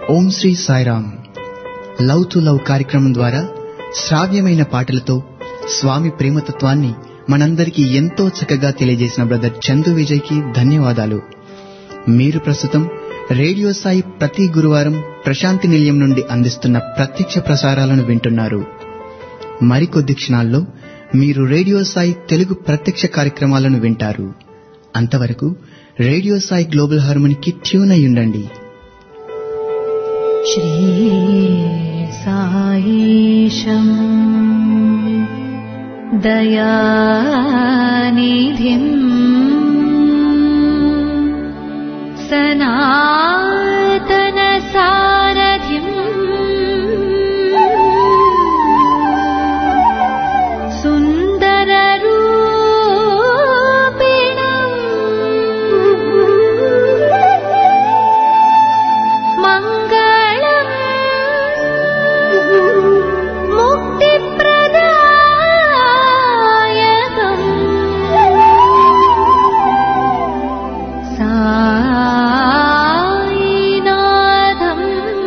Om Shri Sairam love to love కార్యక్రమం ద్వారా శ్రావ్యమైన పాటలతో స్వామి ప్రేమతత్వాన్ని మనందరికీ ఎంతో చక్కగా తెలియజేసిన బ్రదర్ చందు విజయ్ కి ధన్యవాదాలు మీరు ప్రస్తుతం రేడియో సాయి ప్రతి గురువారం ప్రశాంతి నిలయం నుండి అందిస్తున్న ప్రత్యక్ష ప్రసారాలను వింటున్నారు మరికొద్ది క్షణాల్లో మీరు రేడియో సాయి తెలుగు ప్రత్యక్ష కార్యక్రమాలను వింటారు అంతవరకు రేడియో సాయి గ్లోబల్ హార్మోనికి ట్యూన్ అయి ఉండండి श्रीसायीशम् दयानिधिम् सनातनसारथिम् सुन्दररूपिणम् मङ्गलम् मुक्तिप्रदायकम् सायिनाथम्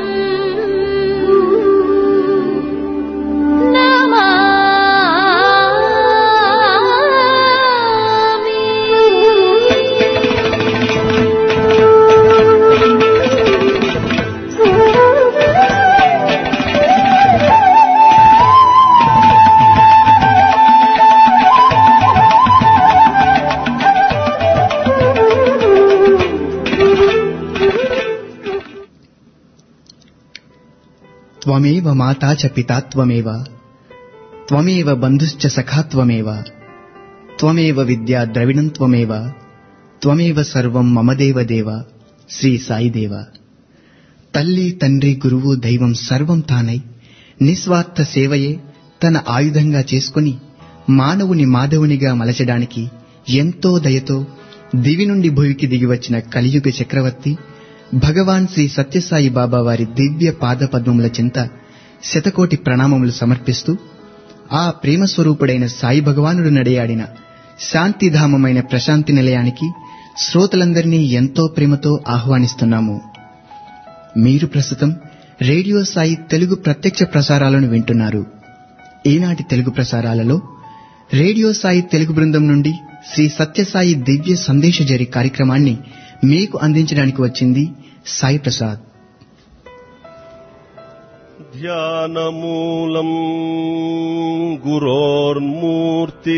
త్వమేవ మాతా చ పితా త్వమేవ త్వమేవ బంధుశ్చ సఖా త్వమేవ త్వమేవ విద్యా ద్రవిణం త్వమేవ త్వమేవ సర్వం మమ దేవ దేవ శ్రీ సాయి దేవ తల్లి తండ్రి గురువు దైవం సర్వం తానై నిస్వార్థ సేవయే తన ఆయుధంగా చేసుకుని మానవుని మాధవునిగా మలచడానికి ఎంతో దయతో దివి నుండి భూమికి దిగివచ్చిన కలియుగ చక్రవర్తి భగవాన్ శ్రీ సత్యసాయి బాబా వారి దివ్య పాద పద్మముల చింత శతకోటి ప్రణామములు సమర్పిస్తూ ఆ ప్రేమ స్వరూపుడైన సాయి భగవానుడు నడయాడిన శాంతిధామమైన ప్రశాంతి నిలయానికి శ్రోతలందరినీ ఎంతో ప్రేమతో ఆహ్వానిస్తున్నాము మీరు ప్రస్తుతం రేడియో సాయి తెలుగు ప్రత్యక్ష ప్రసారాలను వింటున్నారు ఈనాటి తెలుగు ప్రసారాలలో రేడియో సాయి తెలుగు బృందం నుండి శ్రీ సత్యసాయి దివ్య సందేశజరి కార్యక్రమాన్ని మీకు అందించడానికి వచ్చింది సాయి ప్రసాద్ ధ్యానమూలం గురోర్మూర్తి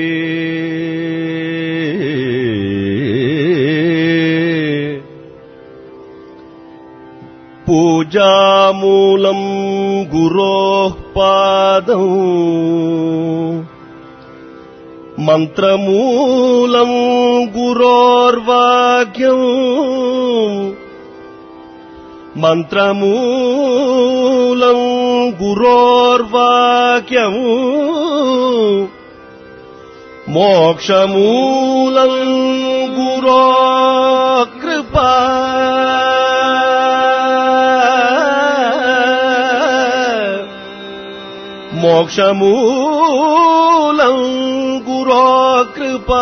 పూజామూలం గురో పాదం మంత్రమూలం గురోర్వాక్యం మంత్రమూలం గురోర్వాక్యం మోక్షమూలం గురో కృపా మోక్షమూలం గురో కృపా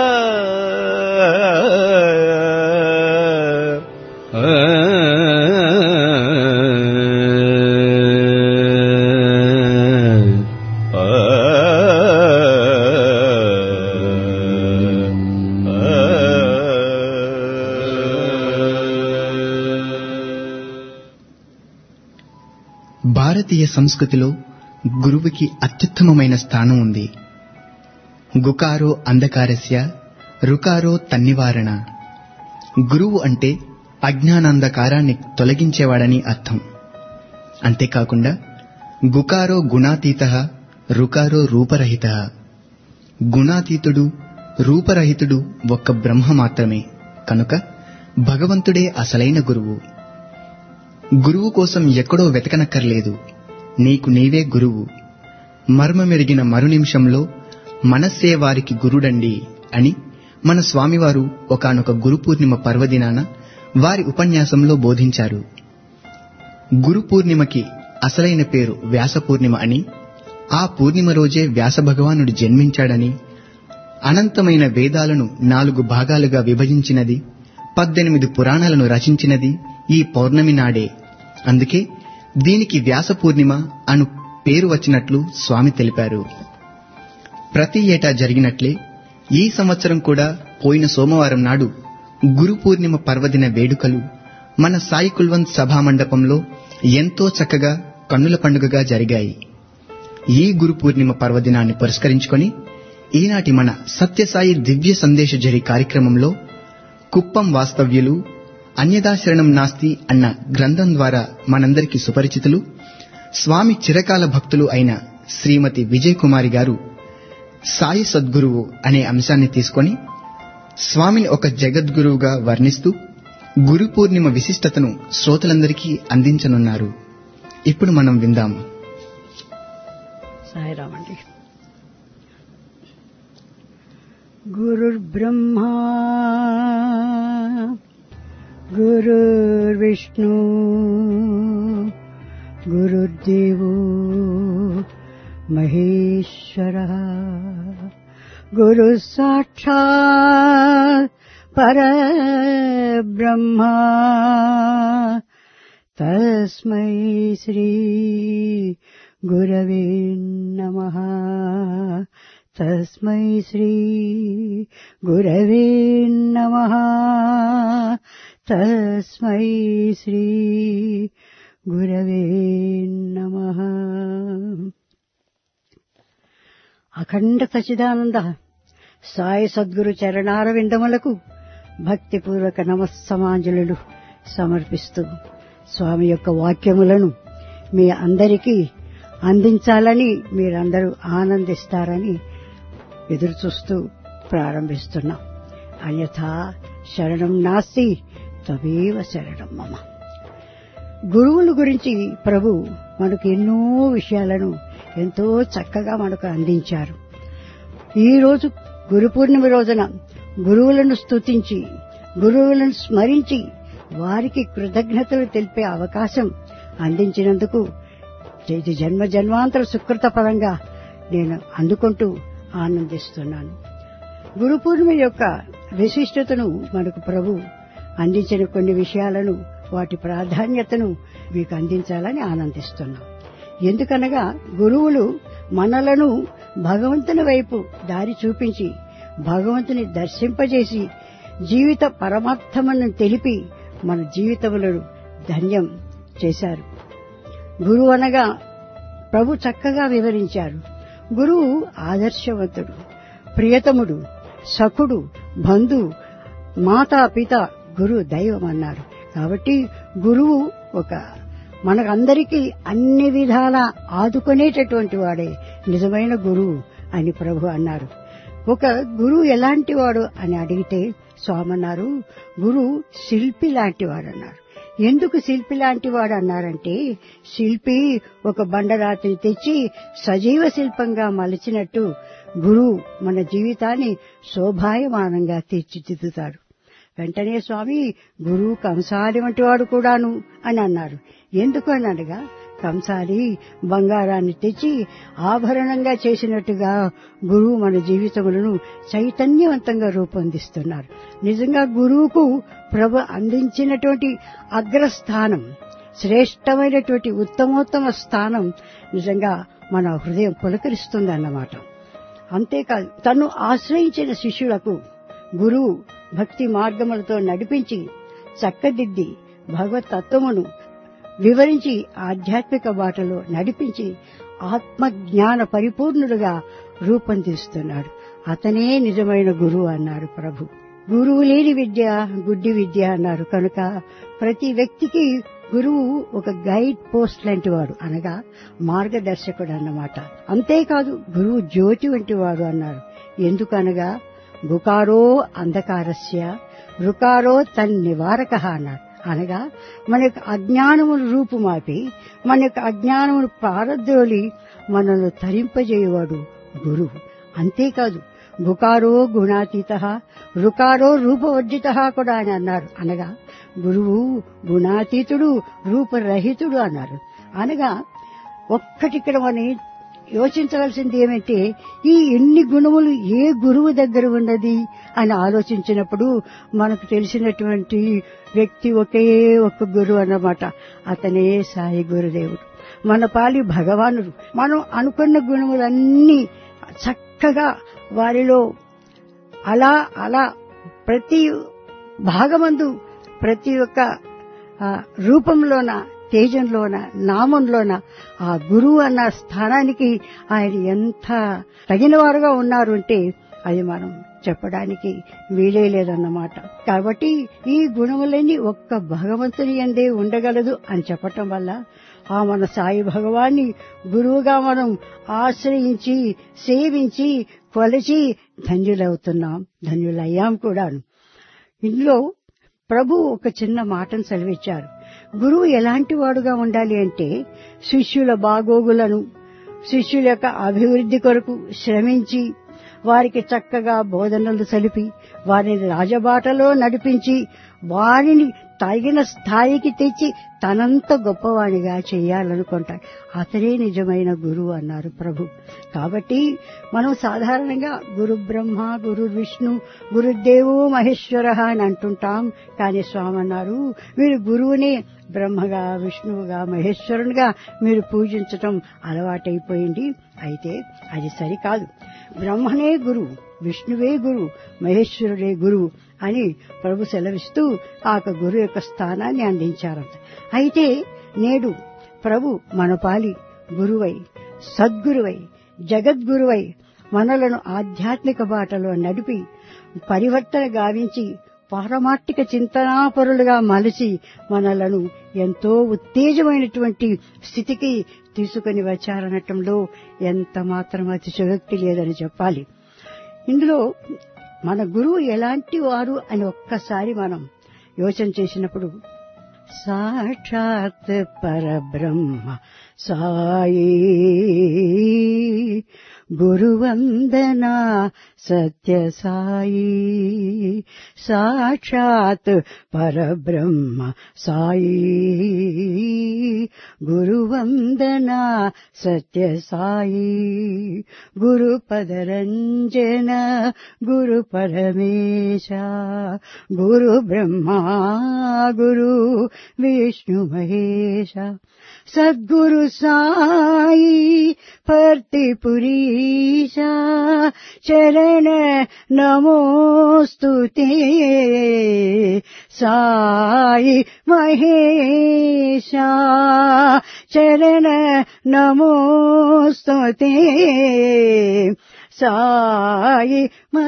భారతీయ సంస్కృతిలో గురువుకి అత్యుత్తమమైన స్థానం ఉంది గుకారో అంధకారస్య రుకారో తన్నివారణ గురువు అంటే అజ్ఞానాంధకారాన్ని తొలగించేవాడని అర్థం అంతేకాకుండా గుకారో గుణాతీత రుకారో రూపరహిత గుణాతీతుడు రూపరహితుడు ఒక్క బ్రహ్మ మాత్రమే కనుక భగవంతుడే అసలైన గురువు గురువు కోసం ఎక్కడో వెతకనక్కర్లేదు నీకు నీవే గురువు మర్మమెరిగిన మరు నిమిషంలో మనస్సే వారికి గురుడండి అని మన స్వామివారు ఒకానొక గురు పూర్ణిమ పర్వదినాన వారి ఉపన్యాసంలో బోధించారు గురు పూర్ణిమకి అసలైన పేరు వ్యాస పూర్ణిమ అని ఆ పూర్ణిమ రోజే వ్యాస భగవానుడు జన్మించాడని అనంతమైన వేదాలను నాలుగు భాగాలుగా విభజించినది పద్దెనిమిది పురాణాలను రచించినది ఈ పౌర్ణమి నాడే అందుకే దీనికి వ్యాస పూర్ణిమ అను పేరు వచ్చినట్లు స్వామి తెలిపారు ప్రతి ఏటా జరిగినట్లే ఈ సంవత్సరం కూడా పోయిన సోమవారం నాడు గురు పూర్ణిమ పర్వదిన వేడుకలు మన సాయి కుల్వంత్ సభా మండపంలో ఎంతో చక్కగా కన్నుల పండుగగా జరిగాయి ఈ గురు పూర్ణిమ పర్వదినాన్ని పురస్కరించుకొని ఈనాటి మన సత్యసాయి దివ్య సందేశ జరి కార్యక్రమంలో కుప్పం వాస్తవ్యులు అన్యదాశరణం నాస్తి అన్న గ్రంథం ద్వారా మనందరికీ సుపరిచితులు స్వామి చిరకాల భక్తులు అయిన శ్రీమతి విజయ్ కుమారి గారు సాయి సద్గురువు అనే అంశాన్ని తీసుకొని స్వామిని ఒక జగద్గురువుగా వర్ణిస్తూ గురు పూర్ణిమ విశిష్టతను శ్రోతలందరికీ అందించనున్నారు ఇప్పుడు మనం విందాం సాయిరామ్ అండి గురుర్బ్రహ్మా గురుర్విష్ణు గురుర్దేవో మహేశ్వర గురు సాక్షాత్ పరబ్రహ్మా తస్మై శ్రీ గురవే నమః తస్మై శ్రీ గురవే నమః తస్మై శ్రీ గురవే నమః అఖండ సచిదానంద సాయి సద్గురు చరణార విందములకు భక్తిపూర్వక నమస్సమాంజలు సమర్పిస్తూ స్వామి యొక్క వాక్యములను మీ అందరికీ అందించాలని మీరందరూ ఆనందిస్తారని ఎదురు చూస్తూ ప్రారంభిస్తున్నాం అన్యథా శరణం నాస్తి తవేవ శరణం మమ గురువుల గురించి ప్రభు మనకు ఎన్నో విషయాలను ఎంతో చక్కగా మనకు అందించారు ఈ రోజు గురు పూర్ణిమ రోజున గురువులను స్తుతించి గురువులను స్మరించి వారికి కృతజ్ఞతలు తెలిపే అవకాశం అందించినందుకు ఇది జన్మ జన్మాంతర సుకృత పరంగా నేను అందుకుంటూ ఆనందిస్తున్నాను గురు పూర్ణిమ యొక్క విశిష్టతను మనకు ప్రభు అందించిన కొన్ని విషయాలను వాటి ప్రాధాన్యతను మీకు అందించాలని ఆనందిస్తున్నాం ఎందుకనగా గురువులు మనలను భగవంతుని వైపు దారి చూపించి భగవంతుని దర్శింపజేసి జీవిత పరమార్థమును తెలిపి మన జీవితములను ధన్యం చేశారు గురువు అనగా ప్రభు చక్కగా వివరించారు గురువు ఆదర్శవంతుడు ప్రియతముడు సఖుడు బంధు మాతా పిత గురు దైవం అన్నారు కాబట్టి గురువు ఒక మనకందరికీ అన్ని విధాల ఆదుకునేటటువంటి వాడే నిజమైన గురువు అని ప్రభు అన్నారు ఒక గురువు ఎలాంటి వాడు అని అడిగితే స్వామి అన్నారు గురువు శిల్పి లాంటి వాడు అన్నారు ఎందుకు శిల్పి లాంటి వాడు అన్నారంటే శిల్పి ఒక బండరాతిని తెచ్చి సజీవ శిల్పంగా మలిచినట్టు గురువు మన జీవితాన్ని శోభాయమానంగా తీర్చిదిద్దుతాడు వెంటనే స్వామి గురువు కంసాలి వంటి వాడు కూడాను అని అన్నారు ఎందుకు అని అనగా కంసాలి బంగారాన్ని తెచ్చి ఆభరణంగా చేసినట్టుగా గురువు మన జీవితములను చైతన్యవంతంగా రూపొందిస్తున్నారు నిజంగా గురువుకు ప్రభు అందించినటువంటి అగ్రస్థానం శ్రేష్టమైనటువంటి ఉత్తమోత్తమ స్థానం నిజంగా మన హృదయం పులకరిస్తుందన్నమాట అంతేకాదు తను ఆశ్రయించిన శిష్యులకు గురువు భక్తి మార్గములతో నడిపించి చక్కదిద్ది భగవత్ తత్వమును వివరించి ఆధ్యాత్మిక బాటలో నడిపించి ఆత్మజ్ఞాన పరిపూర్ణుడుగా రూపొందిస్తున్నాడు అతనే నిజమైన గురువు అన్నారు ప్రభు గురువు లేని విద్య గుడ్డి విద్య అన్నారు కనుక ప్రతి వ్యక్తికి గురువు ఒక గైడ్ పోస్ట్ లాంటి వాడు అనగా మార్గదర్శకుడు అన్నమాట అంతేకాదు గురువు జ్యోతి వంటి వాడు అన్నారు ఎందుకనగా గుకారో అంధకారస్య రుకారో తన్ నివారక అన్నాడు అనగా మన యొక్క అజ్ఞానమును రూపుమాపి మన యొక్క అజ్ఞానమును పారద్రోలి మనల్ని తరింపజేయవాడు గురువు అంతేకాదు గుకారో గుణాతీత రుకారో రూపవర్జిత కూడా అని అన్నారు అనగా గురువు గుణాతీతుడు రూపరహితుడు అన్నారు అనగా ఒక్కటిక్కడ మన యోచించవలసింది ఏమంటే ఈ ఎన్ని గుణములు ఏ గురువు దగ్గర ఉన్నది అని ఆలోచించినప్పుడు మనకు తెలిసినటువంటి వ్యక్తి ఒకే ఒక్క గురువు అన్నమాట అతనే సాయి గురుదేవుడు మన పాలి భగవానుడు మనం అనుకున్న గుణములన్నీ చక్కగా వారిలో అలా అలా ప్రతి భాగమందు ప్రతి ఒక్క ఆ, రూపంలోన తేజంలోన నామంలోన ఆ గురువు అన్న స్థానానికి ఆయన ఎంత తగినవారుగా ఉన్నారు అంటే అది మనం చెప్పడానికి వీలే లేదన్నమాట కాబట్టి ఈ గుణములన్నీ ఒక్క భగవంతుని ఎందే ఉండగలదు అని చెప్పటం వల్ల ఆ మన సాయి భగవాన్ని గురువుగా మనం ఆశ్రయించి సేవించి కొలిచి ధన్యులవుతున్నాం ధన్యులయ్యాం కూడాను ఇందులో ప్రభు ఒక చిన్న మాటను సెలవిచ్చారు గురువు ఎలాంటి వాడుగా ఉండాలి అంటే శిష్యుల బాగోగులను శిష్యుల యొక్క అభివృద్ధి కొరకు శ్రమించి వారికి చక్కగా బోధనలు సలిపి వారిని రాజబాటలో నడిపించి వారిని తగిన స్థాయికి తెచ్చి తనంత గొప్పవాడిగా చేయాలనుకుంటాడు అతనే నిజమైన గురువు అన్నారు ప్రభు కాబట్టి మనం సాధారణంగా గురు బ్రహ్మ గురు విష్ణు గురుదేవు మహేశ్వర అని అంటుంటాం కానీ స్వామి అన్నారు మీరు గురువునే బ్రహ్మగా విష్ణువుగా మహేశ్వరునిగా మీరు పూజించటం అలవాటైపోయింది అయితే అది సరికాదు బ్రహ్మనే గురువు విష్ణువే గురువు మహేశ్వరుడే గురువు అని ప్రభు సెలవిస్తూ ఆ యొక్క గురు యొక్క స్థానాన్ని అందించారంట అయితే నేడు ప్రభు మనపాలి గురువై సద్గురువై జగద్గురువై మనలను ఆధ్యాత్మిక బాటలో నడిపి పరివర్తన గావించి పారమార్థిక చింతనాపరులుగా మలచి మనలను ఎంతో ఉత్తేజమైనటువంటి స్థితికి తీసుకుని వచ్చారనటంలో ఎంత మాత్రం అతిశయోక్తి లేదని చెప్పాలి ఇందులో మన గురువు ఎలాంటి వారు అని ఒక్కసారి మనం యోచన చేసినప్పుడు సాక్షాత్ పరబ్రహ్మ సాయి గురువందనా సత్య సాయి సాక్షాత్ పరబ్రహ్మ సాయి గురువందనా సత్య సాయి గురు పదరంజన గురు పరమేశ గురు బ్రహ్మా గురు విష్ణు మహేశ సద్గురు సాయి పర్తిపురీశ చరణ నమోస్తుతే సాయి మహేశ చరణ నమోస్తుతే సాయి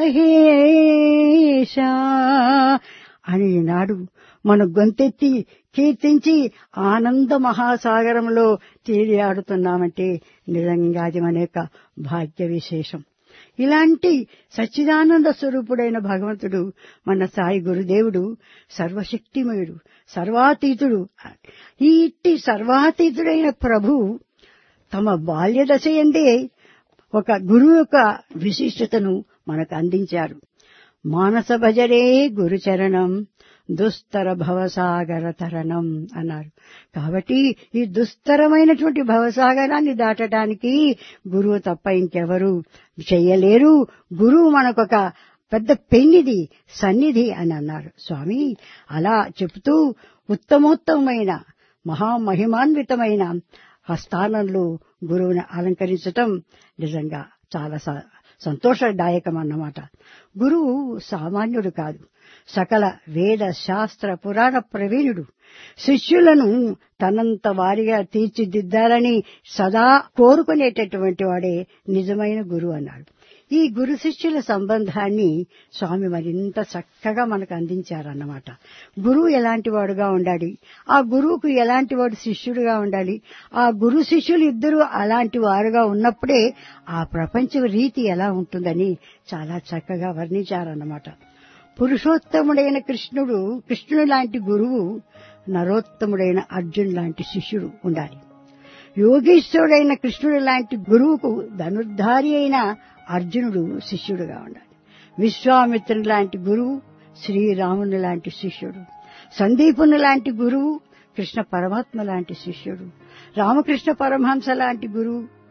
మహేశ అని నాడు మన గొంతెత్తి కీర్తించి ఆనంద మహాసాగరంలో తేలియాడుతున్నామంటే నిజంగా అది మన యొక్క భాగ్య విశేషం ఇలాంటి సచ్చిదానంద స్వరూపుడైన భగవంతుడు మన సాయి గురుదేవుడు సర్వశక్తిమయుడు సర్వాతీతుడు ఈ ఇట్టి సర్వాతీతుడైన ప్రభు తమ బాల్య దశ ఎందే ఒక గురువు యొక్క విశిష్టతను మనకు అందించారు మానస భజరే గురుచరణం దుస్తర భవసాగర తరణం అన్నారు కాబట్టి ఈ దుస్తరమైనటువంటి భవసాగరాన్ని దాటడానికి గురువు తప్ప ఇంకెవరు చెయ్యలేరు గురువు మనకొక పెద్ద పెన్నిది సన్నిధి అని అన్నారు స్వామి అలా చెబుతూ ఉత్తమోత్తమైన మహామహిమాన్వితమైన ఆ స్థానంలో గురువుని అలంకరించటం నిజంగా చాలా స- సంతోషదాయకం అన్నమాట గురువు సామాన్యుడు కాదు సకల వేద శాస్త్ర పురాణ ప్రవీణుడు శిష్యులను తనంత వారిగా తీర్చిదిద్దాలని సదా కోరుకునేటటువంటి వాడే నిజమైన గురువు అన్నాడు ఈ గురు శిష్యుల సంబంధాన్ని స్వామి మరింత చక్కగా మనకు అందించారన్నమాట గురువు ఎలాంటి వాడుగా ఉండాలి ఆ గురువుకు ఎలాంటి వాడు శిష్యుడుగా ఉండాలి ఆ గురు శిష్యులు ఇద్దరు అలాంటి వారుగా ఉన్నప్పుడే ఆ ప్రపంచ రీతి ఎలా ఉంటుందని చాలా చక్కగా వర్ణించారన్నమాట పురుషోత్తముడైన కృష్ణుడు కృష్ణుడు లాంటి గురువు నరోత్తముడైన అర్జున్ లాంటి శిష్యుడు ఉండాలి యోగేశ్వరుడైన కృష్ణుడు లాంటి గురువుకు ధనుర్ధారి అయిన అర్జునుడు శిష్యుడుగా ఉండాలి విశ్వామిత్రుని లాంటి గురువు శ్రీరాముని లాంటి శిష్యుడు సందీపుని లాంటి గురువు కృష్ణ పరమాత్మ లాంటి శిష్యుడు రామకృష్ణ పరమహంస లాంటి గురువు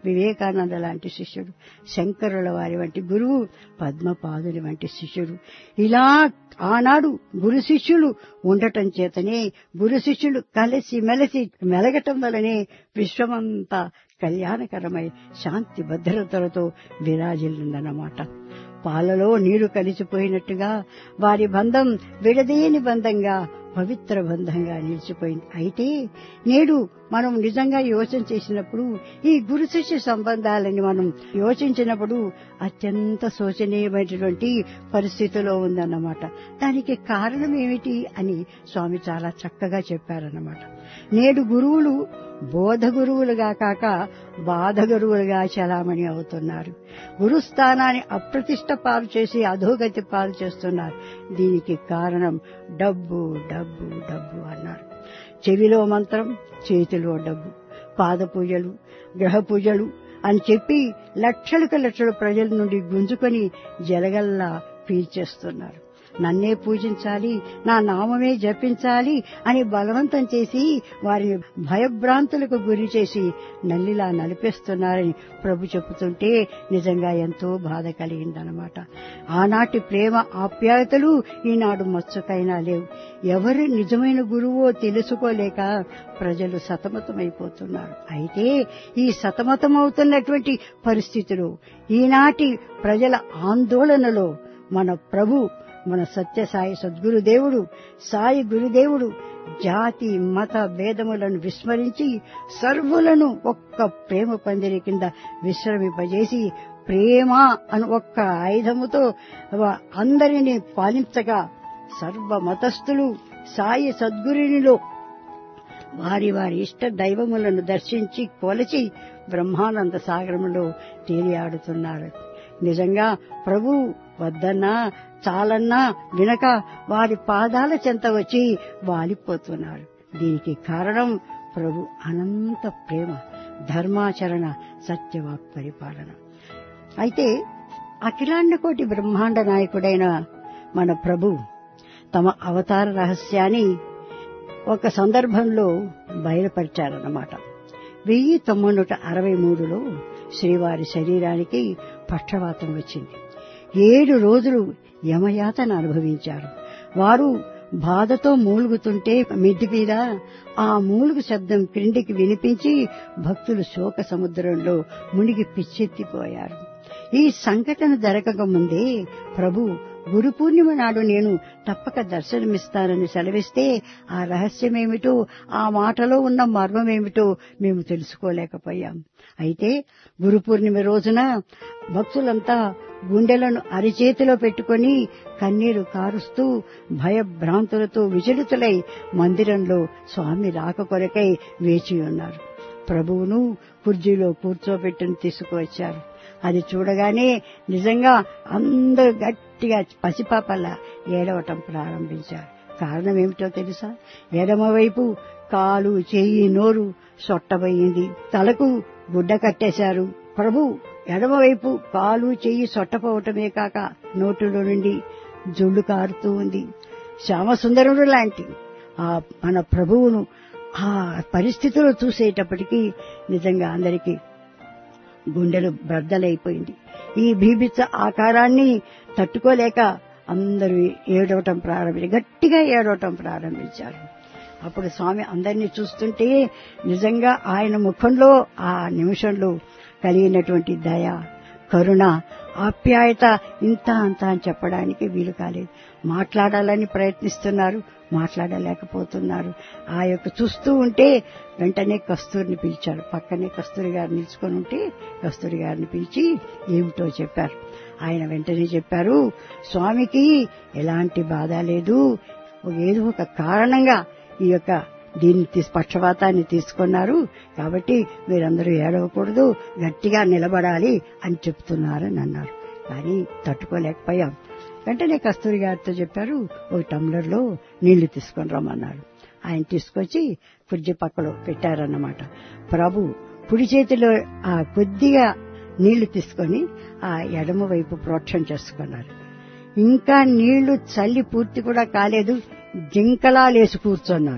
వివేకానంద లాంటి శిష్యుడు శంకరుల వారి వంటి గురువు పద్మపాదుని వంటి శిష్యుడు ఇలా ఆనాడు గురు శిష్యులు ఉండటం చేతనే గురు శిష్యులు కలిసి మెలిసి మెలగటం వలనే విశ్వమంతా కళ్యాణకరమై శాంతి భద్రతలతో విరాజిల్లుందన్నమాట పాలలో నీరు కలిసిపోయినట్టుగా వారి బంధం విడదీయని బంధంగా పవిత్ర బంధంగా నిలిచిపోయింది అయితే నేడు మనం నిజంగా యోచన చేసినప్పుడు ఈ గురు శిష్య సంబంధాలని మనం యోచించినప్పుడు అత్యంత శోచనీయమైనటువంటి పరిస్థితిలో ఉందన్నమాట దానికి కారణం ఏమిటి అని స్వామి చాలా చక్కగా చెప్పారన్నమాట నేడు గురువులు బోధ గురువులుగా కాక బాధ గురువులుగా చలామణి అవుతున్నారు గురుస్థానాన్ని అప్రతిష్ట పాలు చేసి అధోగతి పాలు చేస్తున్నారు దీనికి కారణం డబ్బు డబ్బు డబ్బు అన్నారు చెవిలో మంత్రం చేతిలో డబ్బు పాద పూజలు గ్రహ పూజలు అని చెప్పి లక్షలకు లక్షల ప్రజల నుండి గుంజుకొని జలగల్లా పీల్చేస్తున్నారు నన్నే పూజించాలి నా నామమే జపించాలి అని బలవంతం చేసి వారిని భయభ్రాంతులకు గురి చేసి నల్లిలా నలిపేస్తున్నారని ప్రభు చెబుతుంటే నిజంగా ఎంతో బాధ కలిగిందనమాట ఆనాటి ప్రేమ ఆప్యాయతలు ఈనాడు మచ్చుకైనా లేవు ఎవరు నిజమైన గురువో తెలుసుకోలేక ప్రజలు సతమతమైపోతున్నారు అయితే ఈ సతమతమవుతున్నటువంటి పరిస్థితులు ఈనాటి ప్రజల ఆందోళనలో మన ప్రభు మన సత్యసాయి సద్గురుదేవుడు సాయి గురుదేవుడు జాతి మత భేదములను విస్మరించి సర్వులను ఒక్క ప్రేమ పందిరి కింద విశ్రమింపజేసి ప్రేమ అని ఒక్క ఆయుధముతో అందరినీ పాలించగా సర్వ మతస్థులు సాయి సద్గురునిలో వారి వారి ఇష్ట దైవములను దర్శించి కొలచి బ్రహ్మానంద సాగరములో తేలియాడుతున్నారు నిజంగా ప్రభు వద్దన్నా చాలన్నా వినక వారి పాదాల చెంత వచ్చి వాలిపోతున్నారు దీనికి కారణం ప్రభు అనంత ప్రేమ ధర్మాచరణ సత్యవాక్ పరిపాలన అయితే అఖిలాండ కోటి బ్రహ్మాండ నాయకుడైన మన ప్రభు తమ అవతార రహస్యాన్ని ఒక సందర్భంలో బయలుపరిచారన్నమాట వెయ్యి తొమ్మిది నూట అరవై మూడులో శ్రీవారి శరీరానికి పక్షవాతం వచ్చింది ఏడు రోజులు యమయాతన అనుభవించారు వారు బాధతో మూలుగుతుంటే మిద్ది మీద ఆ మూలుగు శబ్దం క్రిందికి వినిపించి భక్తులు శోక సముద్రంలో మునిగి పిచ్చెత్తిపోయారు ఈ సంఘటన జరగక ముందే ప్రభు గురు పూర్ణిమ నాడు నేను తప్పక దర్శనమిస్తానని సెలవిస్తే ఆ రహస్యమేమిటో ఆ మాటలో ఉన్న మర్మమేమిటో మేము తెలుసుకోలేకపోయాం అయితే గురు పూర్ణిమ రోజున భక్తులంతా గుండెలను అరిచేతిలో పెట్టుకుని కన్నీరు కారుస్తూ భయభ్రాంతులతో విచలితులై మందిరంలో స్వామి రాక కొరకై వేచి ఉన్నారు ప్రభువును కుర్జీలో కూర్చోబెట్టుని తీసుకువచ్చారు అది చూడగానే నిజంగా అందరూ గట్టిగా పసిపాపల్లా ఏడవటం ప్రారంభించారు కారణం ఏమిటో తెలుసా ఎడమవైపు కాలు చెయ్యి నోరు సొట్టబోయింది తలకు గుడ్డ కట్టేశారు ప్రభు ఎడమవైపు కాలు చెయ్యి సొట్టపోవటమే కాక నోటులో నుండి జుళ్ళు కారుతూ ఉంది శ్యామసుందరుడు లాంటి ఆ మన ప్రభువును ఆ పరిస్థితులు చూసేటప్పటికీ నిజంగా అందరికీ గుండెలు బ్రద్దలైపోయింది ఈ భీభిత్స ఆకారాన్ని తట్టుకోలేక అందరూ ఏడవటం ప్రారంభించి గట్టిగా ఏడవటం ప్రారంభించారు అప్పుడు స్వామి అందరినీ చూస్తుంటే నిజంగా ఆయన ముఖంలో ఆ నిమిషంలో కలిగినటువంటి దయ కరుణ ఆప్యాయత ఇంత అంత అని చెప్పడానికి వీలు కాలేదు మాట్లాడాలని ప్రయత్నిస్తున్నారు మాట్లాడలేకపోతున్నారు ఆ యొక్క చూస్తూ ఉంటే వెంటనే కస్తూరిని పిలిచారు పక్కనే కస్తూరి గారు నిలుచుకొని ఉంటే కస్తూరి గారిని పిలిచి ఏమిటో చెప్పారు ఆయన వెంటనే చెప్పారు స్వామికి ఎలాంటి బాధ లేదు ఏదో ఒక కారణంగా ఈ యొక్క దీన్ని తీసి పక్షపాతాన్ని తీసుకున్నారు కాబట్టి మీరందరూ ఏడవకూడదు గట్టిగా నిలబడాలి అని చెప్తున్నారని అన్నారు కానీ తట్టుకోలేకపోయాం వెంటనే కస్తూరి గారితో చెప్పారు ఒక టంబ్లర్లో నీళ్లు తీసుకొని రమ్మన్నారు ఆయన తీసుకొచ్చి కుర్జీ పక్కలో పెట్టారన్నమాట ప్రభు కుడి చేతిలో ఆ కొద్దిగా నీళ్లు తీసుకొని ఆ ఎడమ వైపు ప్రోక్షణ చేసుకున్నారు ఇంకా నీళ్లు చల్లి పూర్తి కూడా కాలేదు జింకలా లేసి కూర్చున్నారు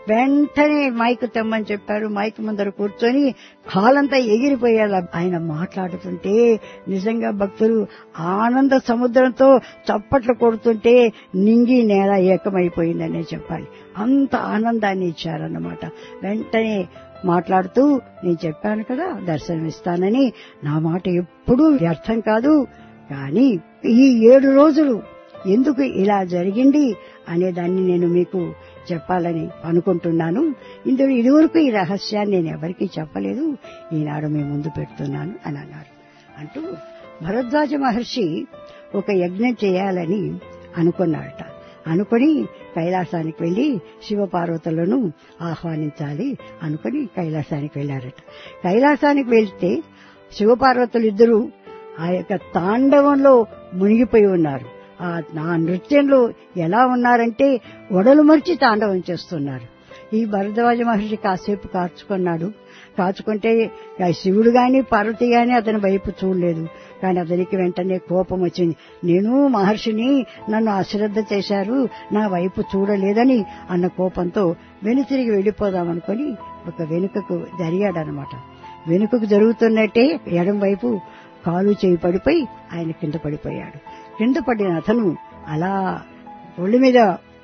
వెంటనే మైక్ తెమ్మని చెప్పారు మైక్ ముందర కూర్చొని కాలంతా ఎగిరిపోయేలా ఆయన మాట్లాడుతుంటే నిజంగా భక్తులు ఆనంద సముద్రంతో చప్పట్లు కొడుతుంటే నింగి నేల ఏకమైపోయిందనే చెప్పాలి అంత ఆనందాన్ని ఇచ్చారన్నమాట వెంటనే మాట్లాడుతూ నేను చెప్పాను కదా దర్శనమిస్తానని నా మాట ఎప్పుడూ వ్యర్థం కాదు కానీ ఈ ఏడు రోజులు ఎందుకు ఇలా జరిగింది అనే దాన్ని నేను మీకు చెప్పాలని అనుకుంటున్నాను ఇందులో ఇదివరకు ఈ రహస్యాన్ని నేను ఎవరికీ చెప్పలేదు ఈనాడు మీ ముందు పెడుతున్నాను అని అన్నారు అంటూ భరద్వాజ మహర్షి ఒక యజ్ఞం చేయాలని అనుకున్నాడట అనుకుని కైలాసానికి వెళ్లి శివపార్వతులను ఆహ్వానించాలి అనుకుని కైలాసానికి వెళ్లారట కైలాసానికి వెళ్తే శివపార్వతులు ఇద్దరు ఆ యొక్క తాండవంలో మునిగిపోయి ఉన్నారు ఆ నా నృత్యంలో ఎలా ఉన్నారంటే ఒడలు మర్చి తాండవం చేస్తున్నారు ఈ భరద్వాజ మహర్షి కాసేపు కాచుకున్నాడు కాచుకుంటే ఆ శివుడు గాని పార్వతి గాని అతని వైపు చూడలేదు కానీ అతనికి వెంటనే కోపం వచ్చింది నేను మహర్షిని నన్ను అశ్రద్ధ చేశారు నా వైపు చూడలేదని అన్న కోపంతో వెనుతిరిగి వెళ్లిపోదామనుకొని ఒక వెనుకకు జరిగాడనమాట వెనుకకు జరుగుతున్నట్టే ఎడం వైపు కాలు చేయి పడిపోయి ఆయన కింద పడిపోయాడు కింద పడిన అతను అలా ఒళ్ళు మీద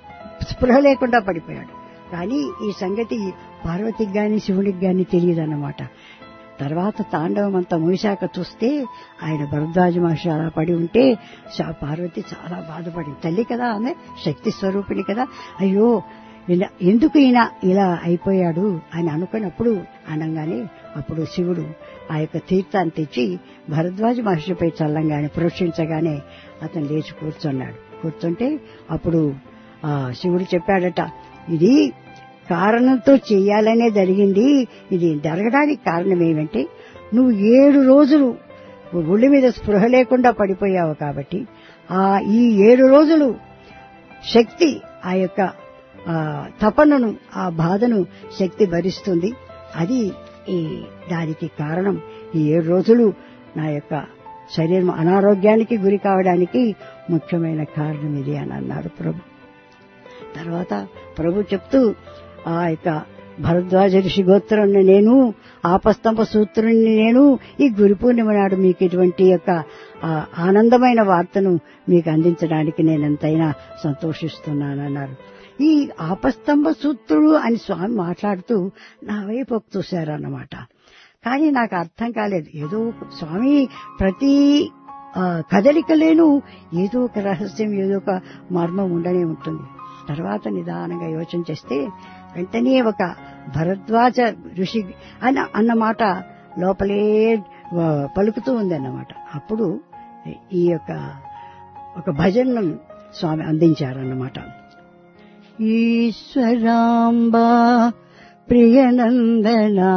స్పృహ లేకుండా పడిపోయాడు కానీ ఈ సంగతి పార్వతికి గాని శివుడికి గాని తెలియదన్నమాట తర్వాత తాండవం అంతా ముగిశాక చూస్తే ఆయన భరద్వాజ మహర్షి అలా పడి ఉంటే శా- పార్వతి చాలా బాధపడింది తల్లి కదా ఆమె శక్తి స్వరూపిణి కదా అయ్యో ఇలా- ఎందుకు ఈయన ఇలా అయిపోయాడు అని అనుకున్నప్పుడు అనగానే అప్పుడు శివుడు ఆ యొక్క తీర్థాన్ని తెచ్చి భరద్వాజ మహర్షిపై చల్లంగానే ప్రోక్షించగానే అతను లేచి కూర్చున్నాడు కూర్చుంటే అప్పుడు ఆ శివుడు చెప్పాడట ఇది కారణంతో చెయ్యాలనే జరిగింది ఇది జరగడానికి కారణం ఏమంటే నువ్వు ఏడు రోజులు ఒళ్ళు మీద స్పృహ లేకుండా పడిపోయావు కాబట్టి ఆ ఈ ఏడు రోజులు శక్తి ఆ యొక్క ఆ, తపనను ఆ బాధను శక్తి భరిస్తుంది అది ఈ దానికి కారణం ఈ ఏడు రోజులు నా యొక్క శరీరం అనారోగ్యానికి గురి కావడానికి ముఖ్యమైన కారణం ఇది అని అన్నాడు ప్రభు తర్వాత ప్రభు చెప్తూ ఆ యొక్క భరద్వాజ ఋషి గోత్రుని నేను ఆపస్తంభ సూత్రుని నేను ఈ గురు పూర్ణిమ నాడు మీకు ఇటువంటి యొక్క ఆ, ఆనందమైన వార్తను మీకు అందించడానికి నేను ఎంతైనా సంతోషిస్తున్నానన్నారు ఈ ఆపస్తంభ సూత్రుడు అని స్వామి మాట్లాడుతూ నా వైపు ఒక చూశారన్నమాట కానీ నాకు అర్థం కాలేదు ఏదో ఒక- స్వామి ప్రతి ఆ, కదలికలేను ఏదో ఒక రహస్యం ఏదో ఒక మర్మం ఉండనే ఉంటుంది తర్వాత నిదానంగా యోచన చేస్తే వెంటనే ఒక భరద్వాజ ఋషి అన్న అన్నమాట లోపలే ఆ, పలుకుతూ ఉందన్నమాట అప్పుడు ఈ యొక్క ఒక భజనను స్వామి అందించారన్నమాట ఈశ్వరాంబా ప్రియనందనా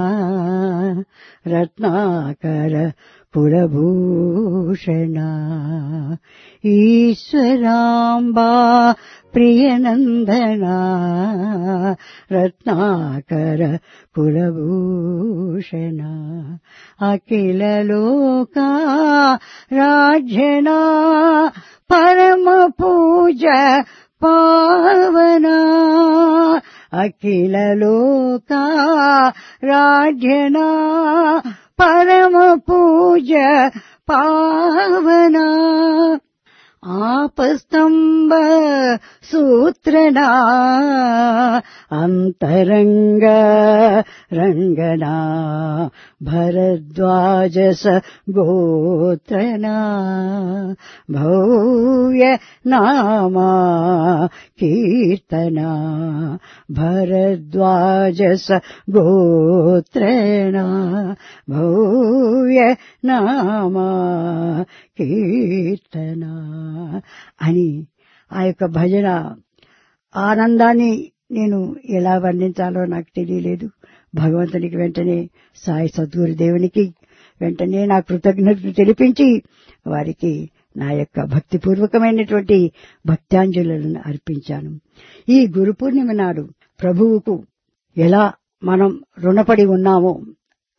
రత్నాకర కులభూషణ ఈశ్వరాంబా ప్రియనందనా రత్నాకర కులభూషణ అఖిల లోకా రాజ్యనా పరమ పూజ పావనా అఖిల లోకా రాజ్యనా పరమ పూజ పావనా ఆపస్తంభ సూత్రనా అంతరంగ రంగనా భరద్వాజస గోత్రనా భవ్య నామా కీర్తనా భరద్వాజస గోత్రనా భవ్య నామా కీర్తన అని ఆ యొక్క భజన ఆనందాన్ని నేను ఎలా వర్ణించాలో నాకు తెలియలేదు భగవంతునికి వెంటనే సాయి సద్గురు దేవునికి వెంటనే నా కృతజ్ఞతలు తెలిపించి వారికి నా యొక్క భక్తిపూర్వకమైనటువంటి భక్త్యాంజలులను అర్పించాను ఈ గురు పూర్ణిమ నాడు ప్రభువుకు ఎలా మనం రుణపడి ఉన్నామో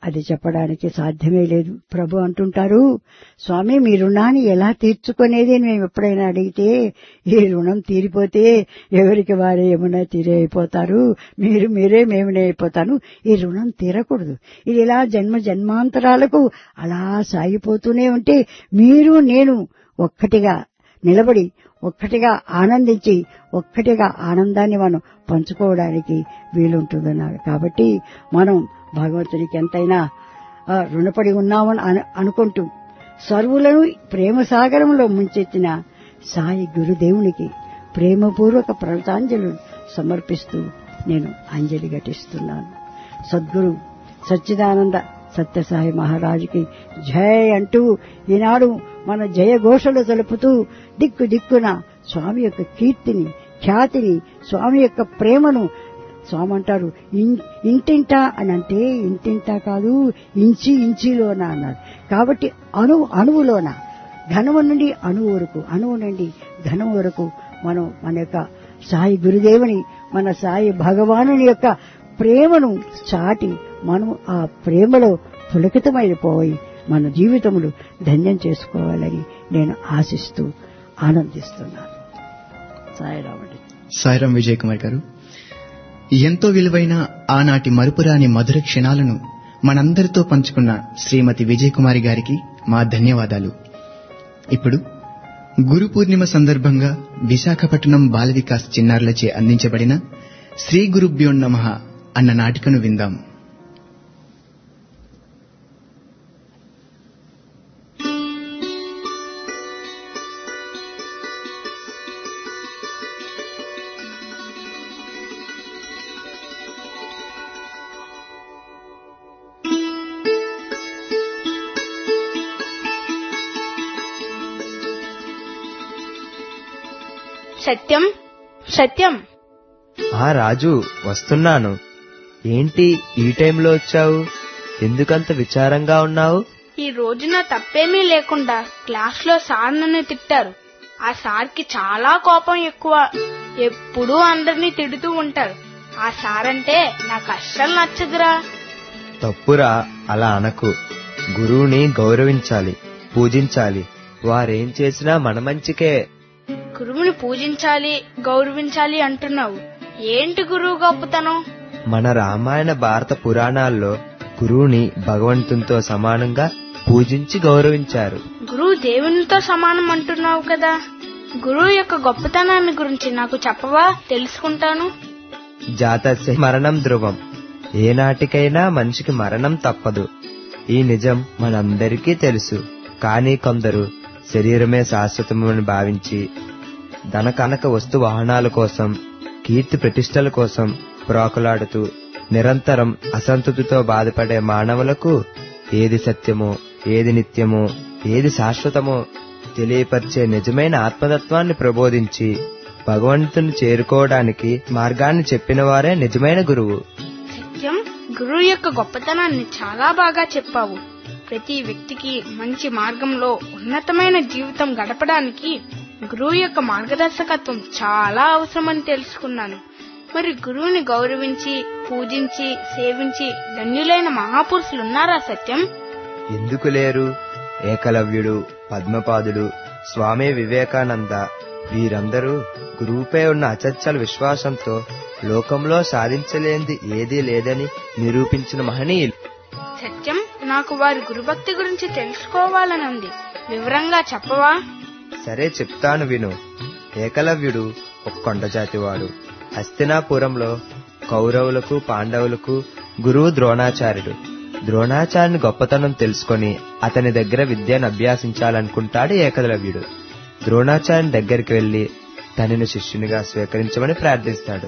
అది చెప్పడానికి సాధ్యమే లేదు ప్రభు అంటుంటారు స్వామి మీ రుణాన్ని ఎలా తీర్చుకునేది అని మేము ఎప్పుడైనా అడిగితే ఈ రుణం తీరిపోతే ఎవరికి వారే ఏమైనా తీరే అయిపోతారు మీరు మీరే మేమునే అయిపోతాను ఈ రుణం తీరకూడదు ఇది ఇలా జన్మ జన్మాంతరాలకు అలా సాగిపోతూనే ఉంటే మీరు నేను ఒక్కటిగా నిలబడి ఒక్కటిగా ఆనందించి ఒక్కటిగా ఆనందాన్ని మనం పంచుకోవడానికి వీలుంటుందన్నారు కాబట్టి మనం భగవంతునికి ఎంతైనా ఆ, రుణపడి ఉన్నామని అను- అనుకుంటూ సర్వులను ప్రేమ సాగరంలో ముంచెత్తిన సాయి గురుదేవునికి ప్రేమపూర్వక ప్రణతాంజలు సమర్పిస్తూ నేను అంజలి ఘటిస్తున్నాను సద్గురు సచ్చిదానంద సత్యసాయి మహారాజుకి జయ అంటూ ఈనాడు మన జయ ఘోషలు తెలుపుతూ దిక్కు దిక్కున స్వామి యొక్క కీర్తిని ఖ్యాతిని స్వామి యొక్క ప్రేమను స్వామి అంటారు "ఇన్- ఇంటింటా అని అంటే ఇంటింటా కాదు ఇంచి ఇంచిలోన అన్నారు కాబట్టి అణువు అణువులోన ఘనము నుండి అణువు వరకు అణువు నుండి ఘనం వరకు మనం మన యొక్క సాయి గురుదేవుని మన సాయి భగవానుని యొక్క ప్రేమను చాటి మనం ఆ ప్రేమలో పులకితమైపోయి మన జీవితములు ధన్యం చేసుకోవాలని నేను ఆశిస్తూ ఆనందిస్తున్నాను సాయిరాముడి సాయిరాం విజయ్ కుమార్ గారు ఎంతో విలువైన ఆనాటి మరుపురాని మధుర క్షణాలను మనందరితో పంచుకున్న శ్రీమతి విజయ్ కుమారి గారికి మా ధన్యవాదాలు ఇప్పుడు గురు పూర్ణిమ సందర్భంగా విశాఖపట్నం బాల వికాస్ చిన్నారులచే అందించబడిన శ్రీ గురుభ్యో నమః అన్న నాటికను విందాం సత్యం సత్యం ఆ రాజు వస్తున్నాను ఏంటి ఈ టైంలో వచ్చావు ఎందుకంత విచారంగా ఉన్నావు ఈ రోజున తప్పేమీ లేకుండా క్లాస్లో సార్ నన్ను తిట్టారు ఆ సార్కి చాలా కోపం ఎక్కువ ఎప్పుడూ అందరినీ తిడుతూ ఉంటారు ఆ సార్ అంటే నాకు అస్సలు నచ్చదురా తప్పురా అలా అనకు గురువుని గౌరవించాలి పూజించాలి వారేం చేసినా మన మంచికే గురువుని పూజించాలి గౌరవించాలి అంటున్నావు ఏంటి గురువు గొప్పతనం మన రామాయణ భారత పురాణాల్లో గురువుని భగవంతునితో సమానంగా పూజించి గౌరవించారు గురువు దేవునితో సమానం అంటున్నావు కదా గురువు యొక్క గొప్పతనాన్ని గురించి నాకు చెప్పవా తెలుసుకుంటాను జాతస్య మరణం ధ్రువం ఏనాటికైనా మనిషికి మరణం తప్పదు ఈ నిజం మనందరికీ తెలుసు కానీ కొందరు శరీరమే శాశ్వతమని భావించి ధన కనక వస్తు వాహనాల కోసం కీర్తి ప్రతిష్టల కోసం ప్రోకలాడుతూ నిరంతరం అసంతృప్తితో బాధపడే మానవులకు ఏది సత్యమో ఏది నిత్యమో ఏది శాశ్వతమో తెలియపరిచే నిజమైన ఆత్మతత్వాన్ని ప్రబోధించి భగవంతుని చేరుకోవడానికి మార్గాన్ని చెప్పిన వారే నిజమైన గురువు సత్యం గురువు యొక్క గొప్పతనాన్ని చాలా బాగా చెప్పావు ప్రతి వ్యక్తికి మంచి మార్గంలో ఉన్నతమైన జీవితం గడపడానికి గురువు యొక్క మార్గదర్శకత్వం చాలా అవసరమని తెలుసుకున్నాను మరి గురువుని గౌరవించి పూజించి సేవించి ధన్యులైన మహాపురుషులు ఉన్నారా సత్యం ఎందుకు లేరు ఏకలవ్యుడు పద్మపాదుడు స్వామి వివేకానంద వీరందరూ గురువుపై ఉన్న అచంచల విశ్వాసంతో లోకంలో సాధించలేనిది ఏదీ లేదని నిరూపించిన మహనీయులు సత్యం నాకు వారి గురుభక్తి గురించి తెలుసుకోవాలని ఉంది వివరంగా చెప్పవా సరే చెప్తాను విను ఏకలవ్యుడు ఒక కొండజాతివాడు హస్తినాపురంలో కౌరవులకు పాండవులకు గురువు ద్రోణాచార్యుడు ద్రోణాచార్యుని గొప్పతనం తెలుసుకొని అతని దగ్గర విద్యను అభ్యాసించాలనుకుంటాడు ఏకలవ్యుడు ద్రోణాచార్యుని దగ్గరికి వెళ్లి తనని శిష్యునిగా స్వీకరించమని ప్రార్థిస్తాడు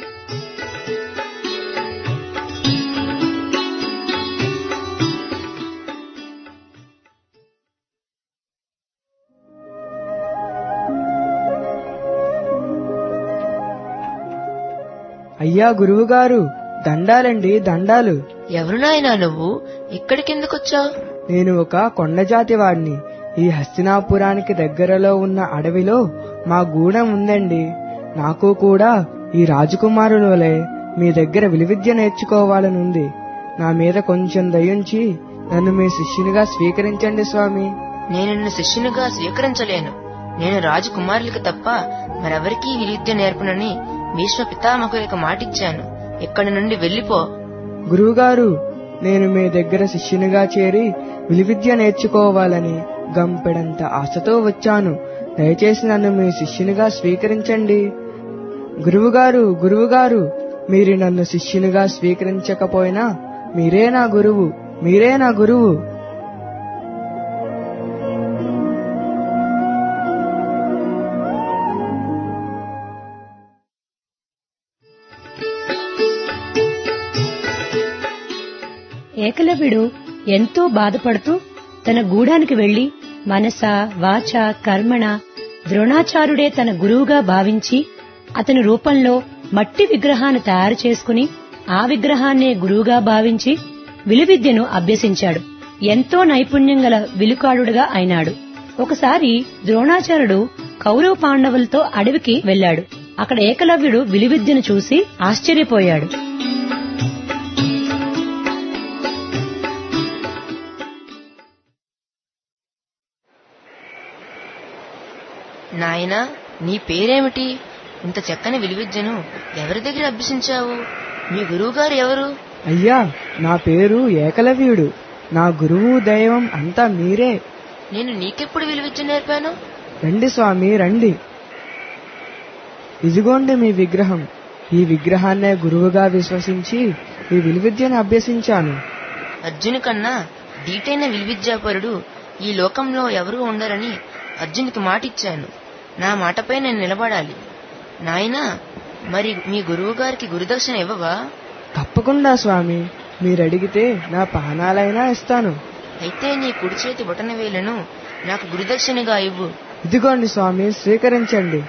అయ్యా గురువుగారు దండాలండి దండాలు ఎవరు నాయనా నువ్వు ఇక్కడికెందుకొచ్చావు నేను ఒక కొండజాతి వాడిని ఈ హస్తినాపురానికి దగ్గరలో ఉన్న అడవిలో మా గూడెం ఉందండి నాకు కూడా ఈ రాజకుమారుల వలె మీ దగ్గర విలువిద్య నేర్చుకోవాలనుంది నా మీద కొంచెం దయించి నన్ను మీ శిష్యునిగా స్వీకరించండి స్వామి నేను నిన్ను శిష్యునిగా స్వీకరించలేను నేను రాజకుమారులకు తప్ప మరెవరికీ ఈ విద్య నేర్పనని భీష్మ పితామహులకు మాటిచ్చాను ఇక్కడి నుండి వెళ్లిపో గురువుగారు నేను మీ దగ్గర శిష్యునిగా చేరి విలువిద్య నేర్చుకోవాలని గంపెడంత ఆశతో వచ్చాను దయచేసి నన్ను మీ శిష్యునిగా స్వీకరించండి గురువుగారు గురువుగారు మీరు నన్ను శిష్యునిగా స్వీకరించకపోయినా మీరే నా గురువు మీరే నా గురువు ఏకలవ్యుడు ఎంతో బాధపడుతూ తన గూడానికి వెళ్లి మనస వాచ కర్మణ ద్రోణాచార్యుడే తన గురువుగా భావించి అతని రూపంలో మట్టి విగ్రహాన్ని తయారు చేసుకుని ఆ విగ్రహాన్నే గురువుగా భావించి విలువిద్యను అభ్యసించాడు ఎంతో నైపుణ్యం గల విలుకాడుగా అయినాడు ఒకసారి ద్రోణాచార్యుడు కౌరవ పాండవులతో అడవికి వెళ్లాడు అక్కడ ఏకలవ్యుడు విలువిద్యను చూసి ఆశ్చర్యపోయాడు నాయనా నీ పేరేమిటి ఇంత చక్కని విలువిద్యను ఎవరి దగ్గర అభ్యసించావు మీ గురువుగారు ఎవరు అయ్యా నా పేరు ఏకలవ్యుడు నా గురువు దైవం అంతా మీరే నేను నీకెప్పుడు విలువిద్య నేర్పాను రండి స్వామి రండి ఇదిగోండి మీ విగ్రహం ఈ విగ్రహాన్నే గురువుగా విశ్వసించి ఈ విలువిద్యను అభ్యసించాను అర్జుని కన్నా దీటైన విలువిద్యాపరుడు ఈ లోకంలో ఎవరూ ఉండరని అర్జునికి మాటిచ్చాను నా మాటపై నేను నిలబడాలి నాయనా మరి మీ గురువు గారికి గురుదక్షిణ ఇవ్వవా తప్పకుండా స్వామి మీరడిగితే నా పానాలైనా ఇస్తాను అయితే నీ కుడి చేతి బొటన వేలను నాకు గురుదక్షిణగా ఇవ్వు ఇదిగోండి స్వామి స్వీకరించండి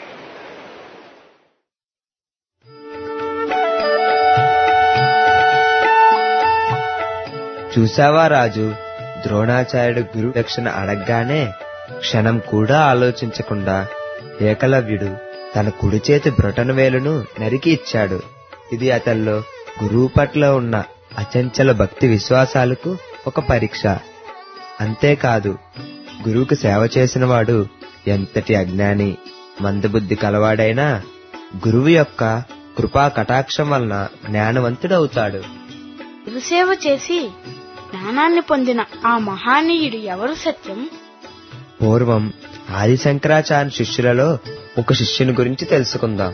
చూసావా రాజు ద్రోణాచార్యుడు గురు దక్షిణ అడగగానే క్షణం కూడా ఆలోచించకుండా ఏకలవ్యుడు తన కుడి చేతి బ్రొటన వేలును నరికి ఇచ్చాడు ఇది అతల్లో గురువు పట్ల ఉన్న అచంచల భక్తి విశ్వాసాలకు ఒక పరీక్ష అంతేకాదు గురువుకు సేవ చేసిన వాడు ఎంతటి అజ్ఞాని మందబుద్ధి కలవాడైనా గురువు యొక్క కృపా కటాక్షం వలన జ్ఞానవంతుడవుతాడు గురుసేవ చేసి జ్ఞానాన్ని పొందిన ఆ మహానీయుడు ఎవరు సత్యం పూర్వం ఆది శంకరాచార్య శిష్యులలో ఒక శిష్యుని గురించి తెలుసుకుందాం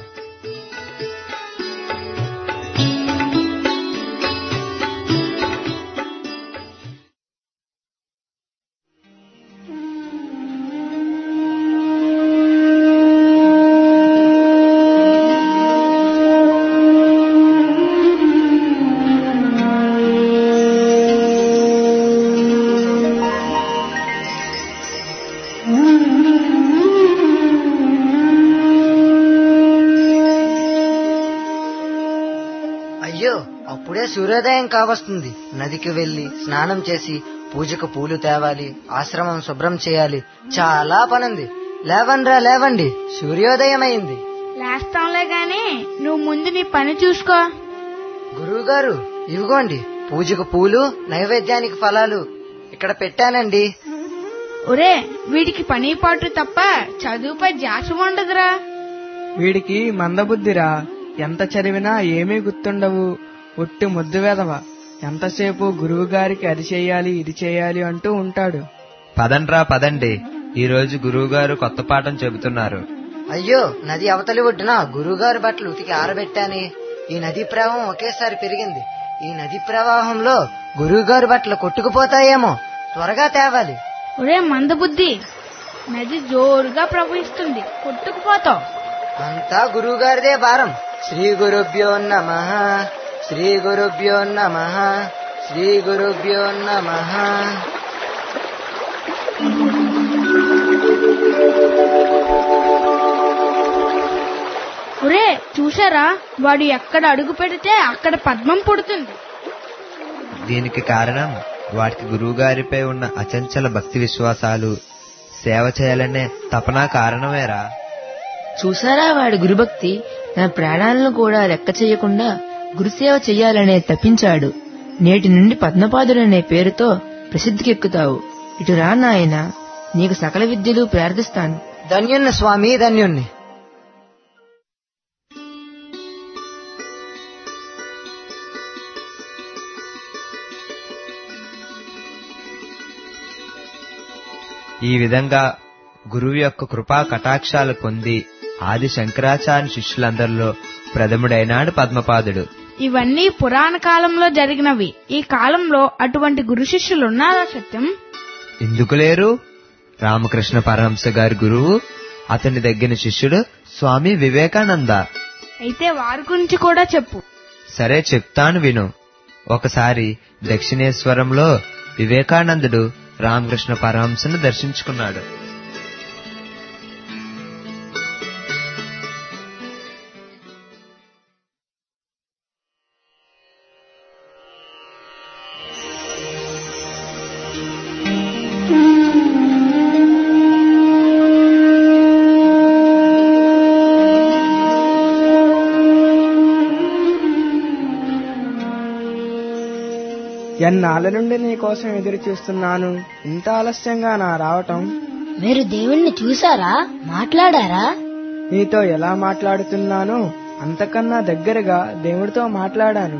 అయ్యో అప్పుడే సూర్యోదయం కావస్తుంది నదికి వెళ్లి స్నానం చేసి పూజకు పూలు తేవాలి ఆశ్రమం శుభ్రం చేయాలి చాలా పనుంది లేవండ్రా లేవండి సూర్యోదయం అయింది లేస్తాంలే గాని నువ్వు ముందు నీ పని చూసుకో గురువుగారు ఇవిగోండి పూజకు పూలు నైవేద్యానికి ఫలాలు ఇక్కడ పెట్టానండి ఒరే వీడికి పని పాటు తప్ప చదువుపై ధ్యాస ఉండదురా వీడికి మందబుద్ధిరా ఎంత చదివినా ఏమీ గుర్తుండవు ఒట్టి ముద్దు వెదవ ఎంతసేపు గురువు గారికి అది చేయాలి ఇది చేయాలి అంటూ ఉంటాడు పదండ్రా పదండి ఈ రోజు గురువుగారు కొత్త పాఠం చెబుతున్నారు అయ్యో నది అవతలి ఒడ్డున గురువుగారి బట్టలు ఉతికి ఆరబెట్టాని ఈ నదీ ప్రవాహం ఒకేసారి పెరిగింది ఈ నది ప్రవాహంలో గురువుగారి బట్టలు కొట్టుకుపోతాయేమో త్వరగా తేవాలి ఒరే మందబుద్ధి నది జోరుగా ప్రవహిస్తుంది కొట్టుకుపోతావు అంతా గురువుగారిదే భారం శ్రీ గురుభ్యో నమ శ్రీ గురుభ్యో నమ శ్రీ గురుభ్యో నమ ఒరే చూసారా వాడు ఎక్కడ అడుగు పెడితే అక్కడ పద్మం పుడుతుంది దీనికి కారణం వాటికి గురువుగారిపై ఉన్న అచంచల భక్తి విశ్వాసాలు సేవ చేయాలనే తపనా కారణమేరా చూసారా వాడి గురుభక్తి తన ప్రాణాలను కూడా లెక్క చేయకుండా గురుసేవ చెయ్యాలనే తప్పించాడు నేటి నుండి పద్మపాదుడనే పేరుతో ప్రసిద్ధికెక్కుతావు ఇటు రా నాయన నీకు సకల విద్యలు ప్రార్థిస్తాను ధన్యుణ్ణి స్వామి ధన్యుణ్ణి ఈ విధంగా గురువు యొక్క కృపా కటాక్షాలు పొంది ఆది శంకరాచార్య శిష్యులందరిలో ప్రథముడైనాడు పద్మపాదుడు ఇవన్నీ పురాణ కాలంలో జరిగినవి ఈ కాలంలో అటువంటి గురు శిష్యులు ఉన్నారా సత్యం ఎందుకు లేరు రామకృష్ణ పరహంస గారి గురువు అతని దగ్గర శిష్యుడు స్వామి వివేకానంద అయితే వారి గురించి కూడా చెప్పు సరే చెప్తాను విను ఒకసారి దక్షిణేశ్వరంలో వివేకానందుడు రామకృష్ణ పరహంసను దర్శించుకున్నాడు ఎన్నాళ్ళ నుండి నీ కోసం ఎదురు చూస్తున్నాను ఇంత ఆలస్యంగా నా రావటం మీరు దేవుణ్ణి చూసారా మాట్లాడారా నీతో ఎలా మాట్లాడుతున్నానో అంతకన్నా దగ్గరగా దేవుడితో మాట్లాడాను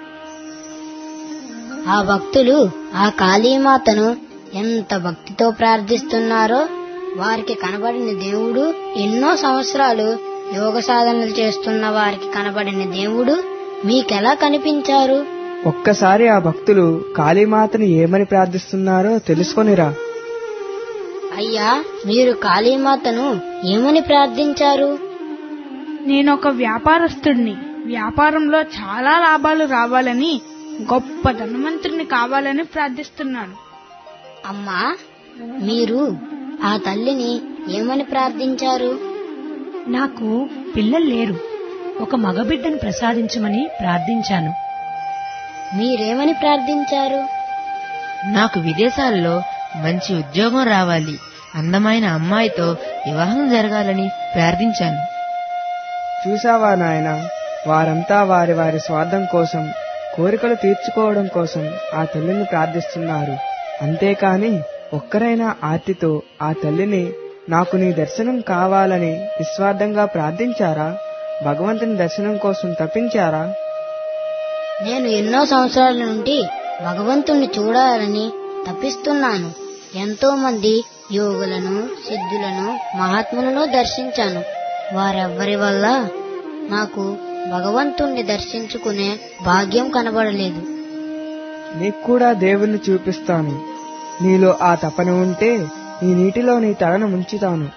ఆ భక్తులు ఆ కాళీమాతను ఎంత భక్తితో ప్రార్థిస్తున్నారో వారికి కనబడిన దేవుడు ఎన్నో సంవత్సరాలు యోగ సాధనలు చేస్తున్న వారికి కనబడిన దేవుడు మీకెలా కనిపించారు ఒక్కసారి ఆ భక్తులు కాళీమాతను ఏమని ప్రార్థిస్తున్నారో తెలుసుకొనిరా అయ్యా మీరు కాళీమాతను ఏమని ప్రార్థించారు నేను ఒక వ్యాపారస్తుడిని వ్యాపారంలో చాలా లాభాలు రావాలని గొప్ప ధనవంతుడిని కావాలని ప్రార్థిస్తున్నాను అమ్మా మీరు ఆ తల్లిని ఏమని ప్రార్థించారు నాకు పిల్లలు లేరు ఒక మగబిడ్డను ప్రసాదించమని ప్రార్థించాను మీరేమని ప్రార్థించారు నాకు విదేశాల్లో మంచి ఉద్యోగం రావాలి అందమైన అమ్మాయితో వివాహం జరగాలని ప్రార్థించాను చూసావా నాయన వారంతా వారి వారి స్వార్థం కోసం కోరికలు తీర్చుకోవడం కోసం ఆ తల్లిని ప్రార్థిస్తున్నారు అంతేకాని ఒక్కరైనా ఆర్తితో ఆ తల్లిని నాకు నీ దర్శనం కావాలని నిస్వార్థంగా ప్రార్థించారా భగవంతుని దర్శనం కోసం తప్పించారా నేను ఎన్నో సంవత్సరాల నుండి భగవంతుణ్ణి చూడాలని తప్పిస్తున్నాను ఎంతో మంది యోగులను సిద్ధులను మహాత్ములను దర్శించాను వారెవ్వరి వల్ల నాకు భగవంతుణ్ణి దర్శించుకునే భాగ్యం కనబడలేదు నీకు కూడా దేవుణ్ణి చూపిస్తాను నీలో ఆ తపన ఉంటే ఈ నీటిలో నీ తలను ముంచుతాను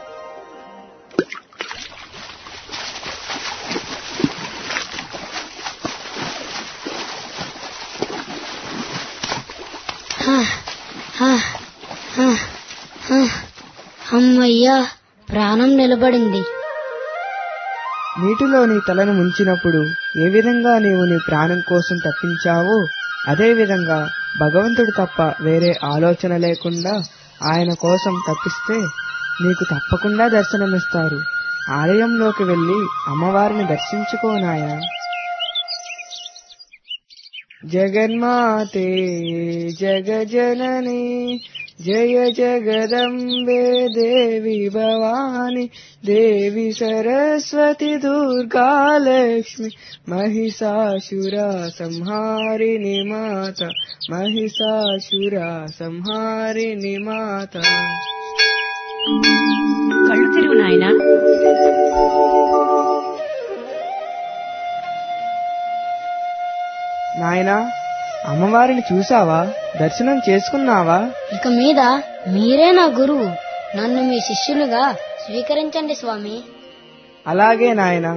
హా, హా, హా, హా. అమ్మయ్యా ప్రాణం నిలబడింది నీటిలో నీ తలను ముంచినప్పుడు ఏ విధంగా నీవు నీ ప్రాణం కోసం తప్పించావో అదే విధంగా భగవంతుడు తప్ప వేరే ఆలోచన లేకుండా ఆయన కోసం తప్పిస్తే నీకు తప్పకుండా దర్శనమిస్తారు ఆలయంలోకి వెళ్లి అమ్మవారిని దర్శించుకో నాయన జగన్మాతే జగజనని జయ జగదంబే దేవి భవాని దేవి సరస్వతి దుర్గా లక్ష్మి మహిషాసుర సంహారిణి మాత మహిషాసుర సంహారిణి మాత కళ్ళు తెరువు నాయనా నాయనా అమ్మవారిని చూసావా దర్శనం చేసుకున్నావా ఇక మీద మీరే నా గురువు నన్ను మీ శిష్యులుగా స్వీకరించండి స్వామి అలాగే నాయనా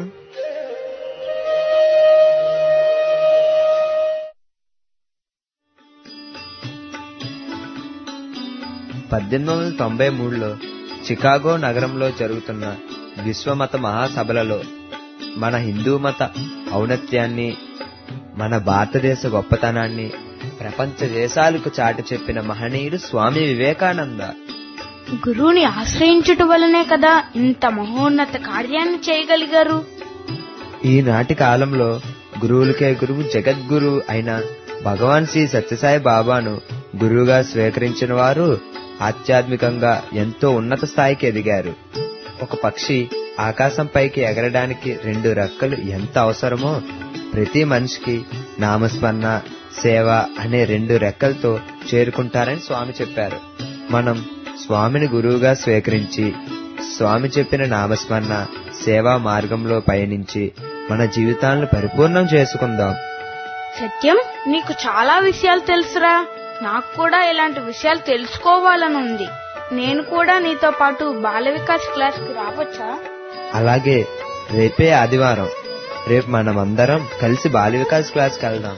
పద్దెనిమిది వందల తొంభై మూడులో చికాగో నగరంలో జరుగుతున్న విశ్వమత మహాసభలలో మన హిందూ మత ఔన్నత్యాన్ని మన భారతదేశ గొప్పతనాన్ని ప్రపంచ దేశాలకు చాటి చెప్పిన మహనీయుడు స్వామి వివేకానంద గురువుని ఆశ్రయించుట వలనే కదా ఇంత మహోన్నత కార్యాన్ని చేయగలిగారు ఈనాటి కాలంలో గురువులకే గురువు జగద్గురు అయిన భగవాన్ శ్రీ సత్యసాయి బాబాను గురువుగా స్వీకరించిన వారు ఆధ్యాత్మికంగా ఎంతో ఉన్నత స్థాయికి ఎదిగారు ఒక పక్షి ఆకాశం పైకి ఎగరడానికి రెండు రెక్కలు ఎంత అవసరమో ప్రతి మనిషికి నామస్మరణ సేవ అనే రెండు రెక్కలతో చేరుకుంటారని స్వామి చెప్పారు మనం స్వామిని గురువుగా స్వీకరించి స్వామి చెప్పిన నామస్మరణ సేవా మార్గంలో పయనించి మన జీవితాలను పరిపూర్ణం చేసుకుందాం సత్యం నీకు చాలా విషయాలు తెలుసురా నాకు కూడా ఇలాంటి విషయాలు తెలుసుకోవాలని ఉంది నేను కూడా నీతో పాటు బాల వికాస్ క్లాస్ కి రావచ్చా అలాగే రేపే ఆదివారం రేపు మనమందరం కలిసి బాల వికాస్ క్లాస్కి వెళ్దాం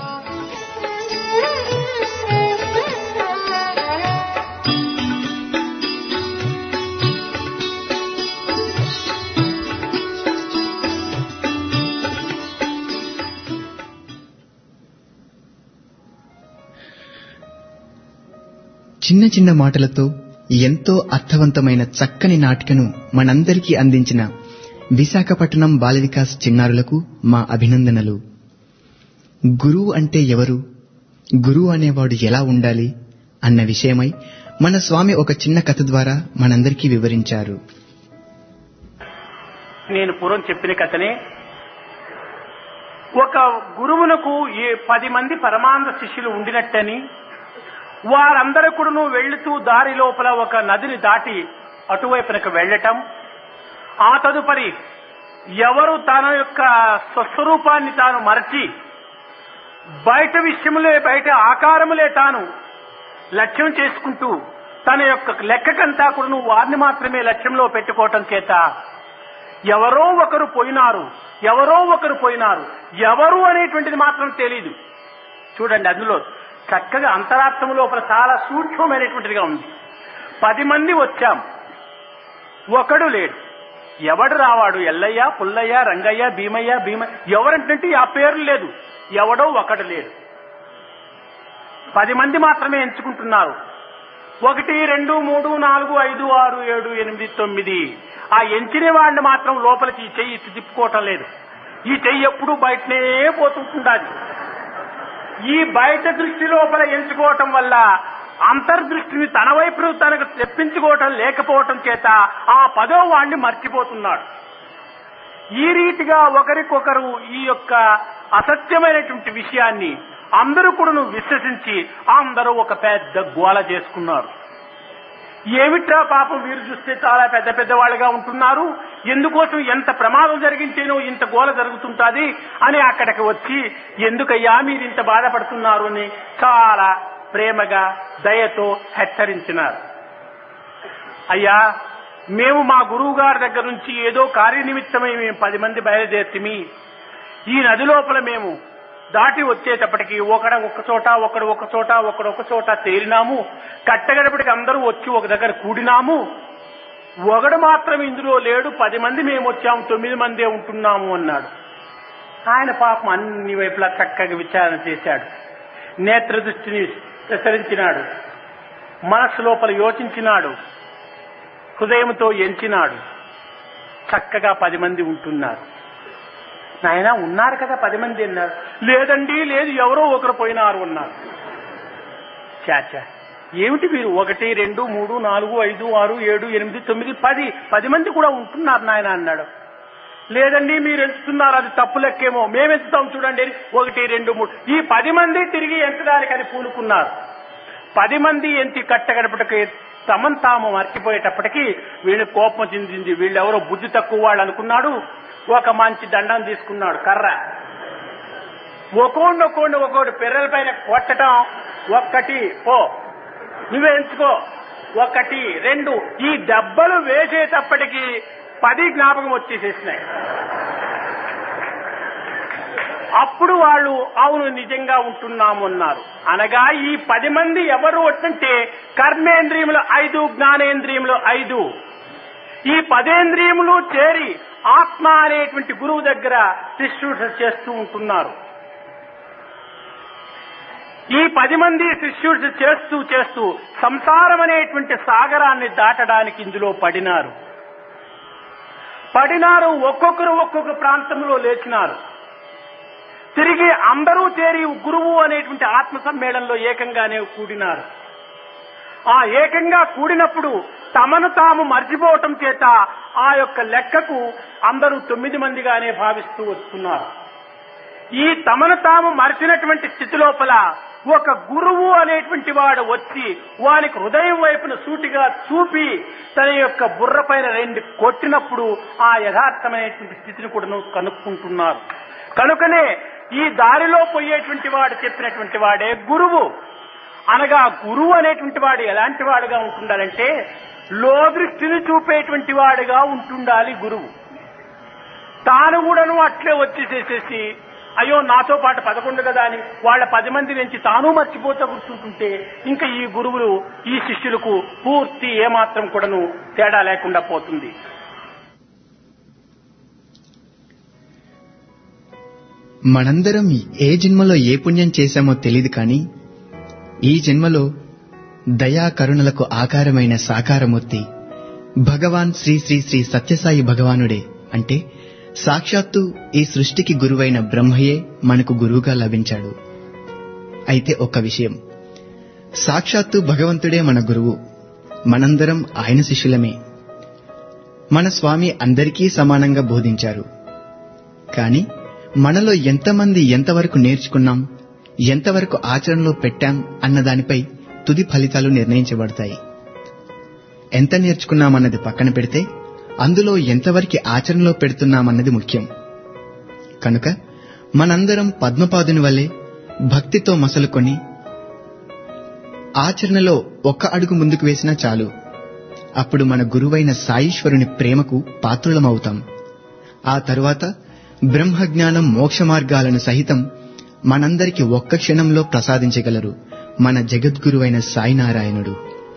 చిన్న చిన్న మాటలతో ఎంతో అర్థవంతమైన చక్కని నాటికను మనందరికీ అందించిన విశాఖపట్నం బాల వికాస్ చిన్నారులకు మా అభినందనలు గురువు అంటే ఎవరు గురువు అనేవాడు ఎలా ఉండాలి అన్న విషయమై మన స్వామి ఒక చిన్న కథ ద్వారా మనందరికీ వివరించారు నేను పూర్వం చెప్పిన కథనే ఒక గురువునకు ఏ పది మంది పరమానంద శిష్యులు ఉండినట్టని వారందరూ కూడాను వెళ్తూ దారి లోపల ఒక నదిని దాటి అటువైపునకు వెళ్ళటం ఆ తదుపరి ఎవరు తన యొక్క స్వస్వరూపాన్ని తాను మరచి బయట విషయములే బయట ఆకారములే తాను లక్ష్యం చేసుకుంటూ తన యొక్క లెక్కకంతా కూడాను వారిని మాత్రమే లక్ష్యంలో పెట్టుకోవటం చేత ఎవరో ఒకరు పోయినారు ఎవరో ఒకరు పోయినారు ఎవరు అనేటువంటిది మాత్రం తెలియదు చూడండి అందులో చక్కగా అంతరార్థం లోపల చాలా సూక్ష్మమైనటువంటిదిగా ఉంది పది మంది వచ్చాం ఒకడు లేడు ఎవడు రావాడు ఎల్లయ్య పుల్లయ్య రంగయ్య భీమయ్య భీమ ఎవరంటే ఆ పేరు లేదు ఎవడో ఒకడు లేడు పది మంది మాత్రమే ఎంచుకుంటున్నారు ఒకటి రెండు మూడు నాలుగు ఐదు ఆరు ఏడు ఎనిమిది తొమ్మిది ఆ ఎంచిన వాడిని మాత్రం లోపలికి ఈ చెయ్యి ఇటు తిప్పుకోవటం లేదు ఈ చెయ్యి ఎప్పుడూ బయటనే పోతుంటుండాలి ఈ బయట దృష్టి లోపల ఎంచుకోవటం వల్ల అంతర్దృష్టిని తన వైపు తనకు తెప్పించుకోవటం లేకపోవటం చేత ఆ పదో వాణ్ణి మర్చిపోతున్నాడు ఈ రీతిగా ఒకరికొకరు ఈ యొక్క అసత్యమైనటువంటి విషయాన్ని అందరూ కూడా విశ్వసించి అందరూ ఒక పెద్ద గోల చేసుకున్నారు ఏమిట్రా పాపం వీరు చూస్తే చాలా పెద్ద పెద్ద వాళ్ళుగా ఉంటున్నారు ఎందుకోసం ఎంత ప్రమాదం జరిగించేనో ఇంత గోల జరుగుతుంటాది అని అక్కడికి వచ్చి ఎందుకయ్యా మీరు ఇంత బాధపడుతున్నారు అని చాలా ప్రేమగా దయతో హెచ్చరించినారు అయ్యా మేము మా గురువు గారి దగ్గర నుంచి ఏదో కార్యనిమిత్తమై మేము పది మంది బయలుదేర్తిమి ఈ నది లోపల మేము దాటి వచ్చేటప్పటికి ఒకడ ఒక చోట ఒకడు ఒక చోట ఒకడు ఒక చోట తేలినాము కట్టగడపటికి అందరూ వచ్చి ఒక దగ్గర కూడినాము ఒకడు మాత్రం ఇందులో లేడు పది మంది మేము వచ్చాము తొమ్మిది మందే ఉంటున్నాము అన్నాడు ఆయన పాపం అన్ని వైపులా చక్కగా విచారణ చేశాడు నేత్ర దృష్టిని ప్రసరించినాడు మనస్సు లోపల యోచించినాడు హృదయంతో ఎంచినాడు చక్కగా పది మంది ఉంటున్నారు నాయన ఉన్నారు కదా పది మంది అన్నారు లేదండి లేదు ఎవరో ఒకరు పోయినారు అన్నారు చాచా ఏమిటి మీరు ఒకటి రెండు మూడు నాలుగు ఐదు ఆరు ఏడు ఎనిమిది తొమ్మిది పది పది మంది కూడా ఉంటున్నారు నాయన అన్నాడు లేదండి మీరు ఎంచుతున్నారు అది తప్పు లెక్కేమో మేము ఎంచుతాం చూడండి ఒకటి రెండు మూడు ఈ పది మంది తిరిగి ఎంచడానికి అది పూనుకున్నారు పది మంది ఎంచి కట్టగడపటికి తమను తాము మర్చిపోయేటప్పటికి వీళ్ళు కోపం చెందింది వీళ్ళెవరో బుద్ధి తక్కువ వాళ్ళు అనుకున్నాడు ఒక మంచి దండం తీసుకున్నాడు కర్ర ఒక్కోండి ఒక్కోండి ఒక్కోటి పిర్రల పైన కొట్టడం ఒక్కటి పో నువ్వే ఎంచుకో ఒకటి రెండు ఈ దెబ్బలు వేసేటప్పటికి పది జ్ఞాపకం వచ్చేసేసినాయి అప్పుడు వాళ్ళు అవును నిజంగా ఉంటున్నాము అన్నారు అనగా ఈ పది మంది ఎవరు అంటే కర్మేంద్రియములు ఐదు జ్ఞానేంద్రియములు ఐదు ఈ పదేంద్రియములు చేరి ఆత్మ అనేటువంటి గురువు దగ్గర శిష్యుడు చేస్తూ ఉంటున్నారు ఈ పది మంది శిష్యుడు చేస్తూ చేస్తూ సంసారం అనేటువంటి సాగరాన్ని దాటడానికి ఇందులో పడినారు పడినారు ఒక్కొక్కరు ఒక్కొక్క ప్రాంతంలో లేచినారు తిరిగి అందరూ చేరి గురువు అనేటువంటి ఆత్మ సమ్మేళనంలో ఏకంగానే కూడినారు ఆ ఏకంగా కూడినప్పుడు తమను తాము మర్చిపోవటం చేత ఆ యొక్క లెక్కకు అందరూ తొమ్మిది మందిగానే భావిస్తూ వస్తున్నారు ఈ తమను తాము మరిచినటువంటి స్థితి లోపల ఒక గురువు అనేటువంటి వాడు వచ్చి వానికి హృదయం వైపున సూటిగా చూపి తన యొక్క బుర్ర పైన రెండు కొట్టినప్పుడు ఆ యథార్థమైనటువంటి స్థితిని కూడా కనుక్కుంటున్నారు కనుకనే ఈ దారిలో పోయేటువంటి వాడు చెప్పినటువంటి వాడే గురువు అనగా గురువు అనేటువంటి వాడు ఎలాంటి వాడుగా ఉంటుండాలంటే లోదృష్టిని చూపేటువంటి వాడుగా ఉంటుండాలి గురువు తాను కూడాను అట్లే వచ్చేసేసేసి అయ్యో నాతో పాటు పదకొండు కదా అని వాళ్ళ పది మంది నుంచి తాను మర్చిపోతూ కూర్చుంటుంటే ఇంకా ఈ గురువులు ఈ శిష్యులకు పూర్తి ఏమాత్రం కూడాను తేడా లేకుండా పోతుంది మనందరం ఏ జన్మలో ఏ పుణ్యం చేశామో తెలియదు కానీ ఈ జన్మలో దయా కరుణలకు ఆకారమైన సాకారమూర్తి భగవాన్ శ్రీ శ్రీ శ్రీ సత్యసాయి భగవానుడే అంటే సాక్షాత్తు ఈ సృష్టికి గురువైన బ్రహ్మయే మనకు గురువుగా లభించాడు అయితే ఒక్క విషయం సాక్షాత్తు భగవంతుడే మన గురువు మనందరం ఆయన శిష్యులమే మన స్వామి అందరికీ సమానంగా బోధించారు కాని మనలో ఎంతమంది ఎంతవరకు నేర్చుకున్నాం ఎంతవరకు ఆచరణలో పెట్టాం అన్న దానిపై తుది ఫలితాలు నిర్ణయించబడతాయి ఎంత నేర్చుకున్నామన్నది పక్కన పెడితే అందులో ఎంతవరకు ఆచరణలో పెడుతున్నామన్నది ముఖ్యం కనుక మనందరం పద్మపాదుని వల్లే భక్తితో మసలుకొని ఆచరణలో ఒక్క అడుగు ముందుకు వేసినా చాలు అప్పుడు మన గురువైన సాయీశ్వరుని ప్రేమకు పాత్రులమవుతాం ఆ తరువాత బ్రహ్మజ్ఞానం మోక్ష మార్గాలను సహితం మనందరికి ఒక్క క్షణంలో ప్రసాదించగలరు మన జగద్గురువైన సాయినారాయణుడు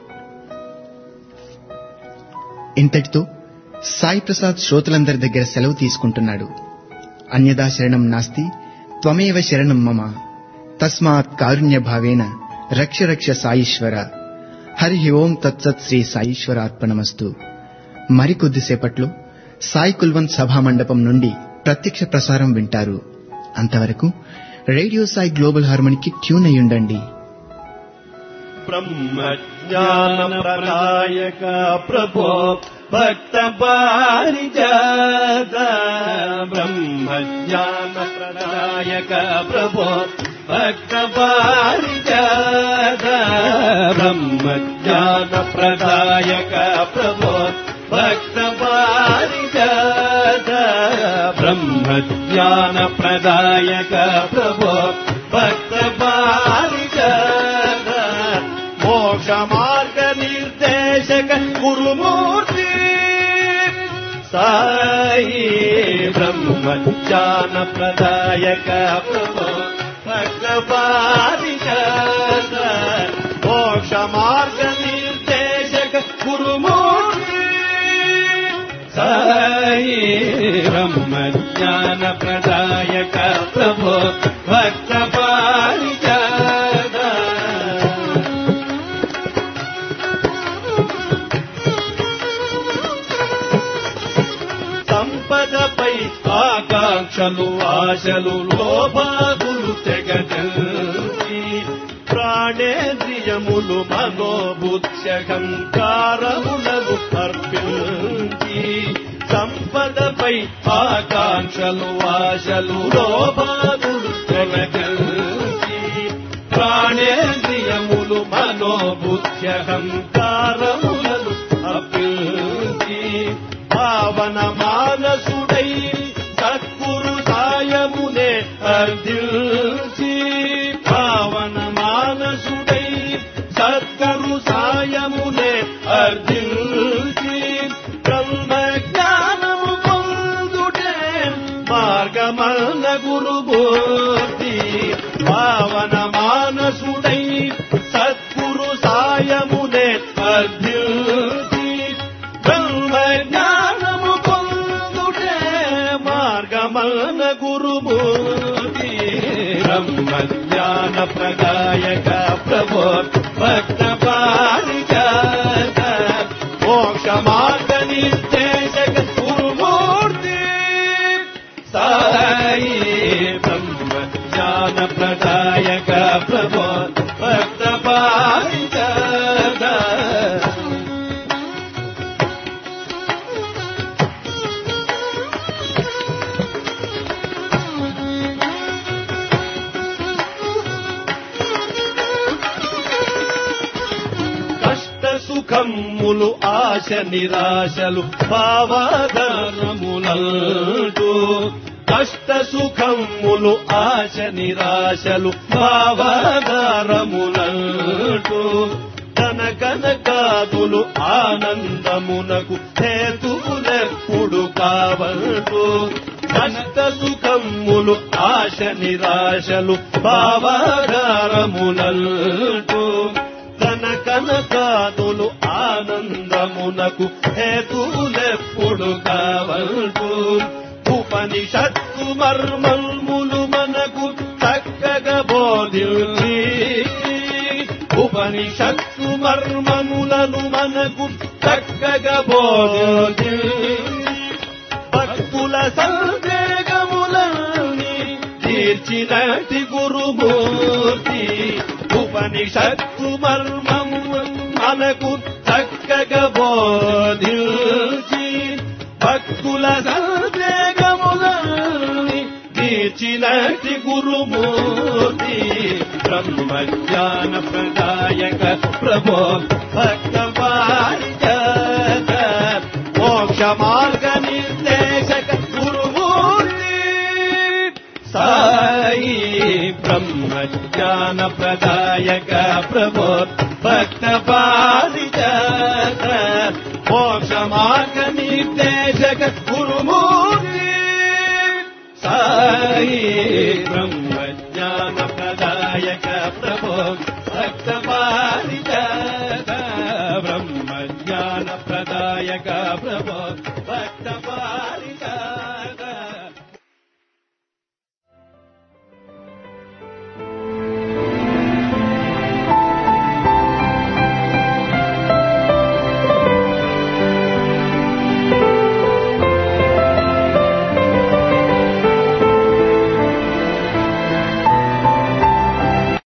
ఇంతటితో సాయి ప్రసాద్ శ్రోతలందరి దగ్గర సెలవు తీసుకుంటున్నాడు అన్యదా శరణం నాస్తి త్వమేవ శరణం మమ తస్మాత్ కారుణ్య భావేన రక్ష రక్ష సాయీశ్వర హరి ఓం తత్సత్ శ్రీ సాయీశ్వరార్పణమస్తు మరికొద్దిసేపట్లో సాయి కుల్వంత్ సభా మండపం నుండి ప్రత్యక్ష ప్రసారం వింటారు అంతవరకు రేడియో సాయి గ్లోబల్ హార్మోనికి ట్యూన్ అయ్యుండండి ब्रह्मज्ञानप्रदायक प्रभो भक्तपारिजात ब्रह्मज्ञानप्रदायक प्रभो भक्तपारिजात ब्रह्मज्ञानप्रदायक प्रभो भक्तपारिजात ब्रह्मज्ञानप्रदायक प्रभो भक्तपारिजात मोक्षमार्ग निर्देशक गुरुमूर्ति साई ब्रह्मज्ञान प्रदायक प्रभो भक्तपारिजात मोक्षमार्ग निर्देशक गुरुमूर्ति साई ब्रह्मज्ञान प्रदायक प्रभो भक्तपारिजात సంపదపై ఆకాంక్షలు ఆశలు లోపాదులు తెగదల్చి ప్రాణేంద్రియములు మనోబుద్ధ్యహంకారములను అర్పించి సంపదపై ఆకాంక్షలు ఆశలు లోపాదులు తెగదల్చి ప్రాణేంద్రియములు మనోబుద్ధ్యహంకారములను అర్పించి పావన మానసుడై సద్గురు సాయమునే అర్దిల్చి పావన మానసుడై సద్గురు సాయమునే అర్దిల్చి బ్రహ్మ జ్ఞానము పొందుటే మార్గమన్న గురు బోధి పావన మానసుడై సద్గురు సాయమునే అర్దిల్చి బ్రహ్మ జ్ఞానము పొందుటే మార్గమన గురుమూర్తి బ్రహ్మ జ్ఞాన ప్రదాయక ప్రభో భక్త పారిజాత మోక్ష మార్గ నిర్దేశక గురుమూర్తి సాయి బ్రహ్మ ప్రదాయక ప్రభో భక్త పారిజాత కష్ట సుఖములు ఆశ నిరాశలు భావాధారములంటూ కష్ట సుఖములు ఆశ నిరాశలు భావాధారములంటూ ధన కనకాదులు ఆనందమునకు హేతువులెప్పుడు కావంటూ కష్ట సుఖములు ఆశ నిరాశలు భావాధారములంటూ ధన కనకాదులు ఆనందమునకు హేతువులెప్పుడు కావంటూ ఉపనిషత్తు మర్మల్ములు మనకు చక్కగా బోధించి ఉపనిషత్తు మర్మములను మనకు చక్కగా బోధించి భక్తుల సందేగములని తీర్చినటి గురుమూర్తి ఉపనిషత్తు మర్మము మనకు చక్కగా బోధించి భక్తుల సందేగములని తీర్చినటి గురుమూర్తి బ్రహ్మజ్ఞాన ప్రదాయక ప్రభో భక్త పారిజాత మోక్ష మార్గ నిర్దేశక గురుమూర్తి సాయి బ్రహ్మజ్ఞాన ప్రదాయక ప్రభో భక్త పారిజాత మోక్ష మార్గ నిర్దేశక గురుమూర్తి సాయి బ్రహ్మజ్ఞాన ప్రదాయక ప్రభో భక్త పారిజాత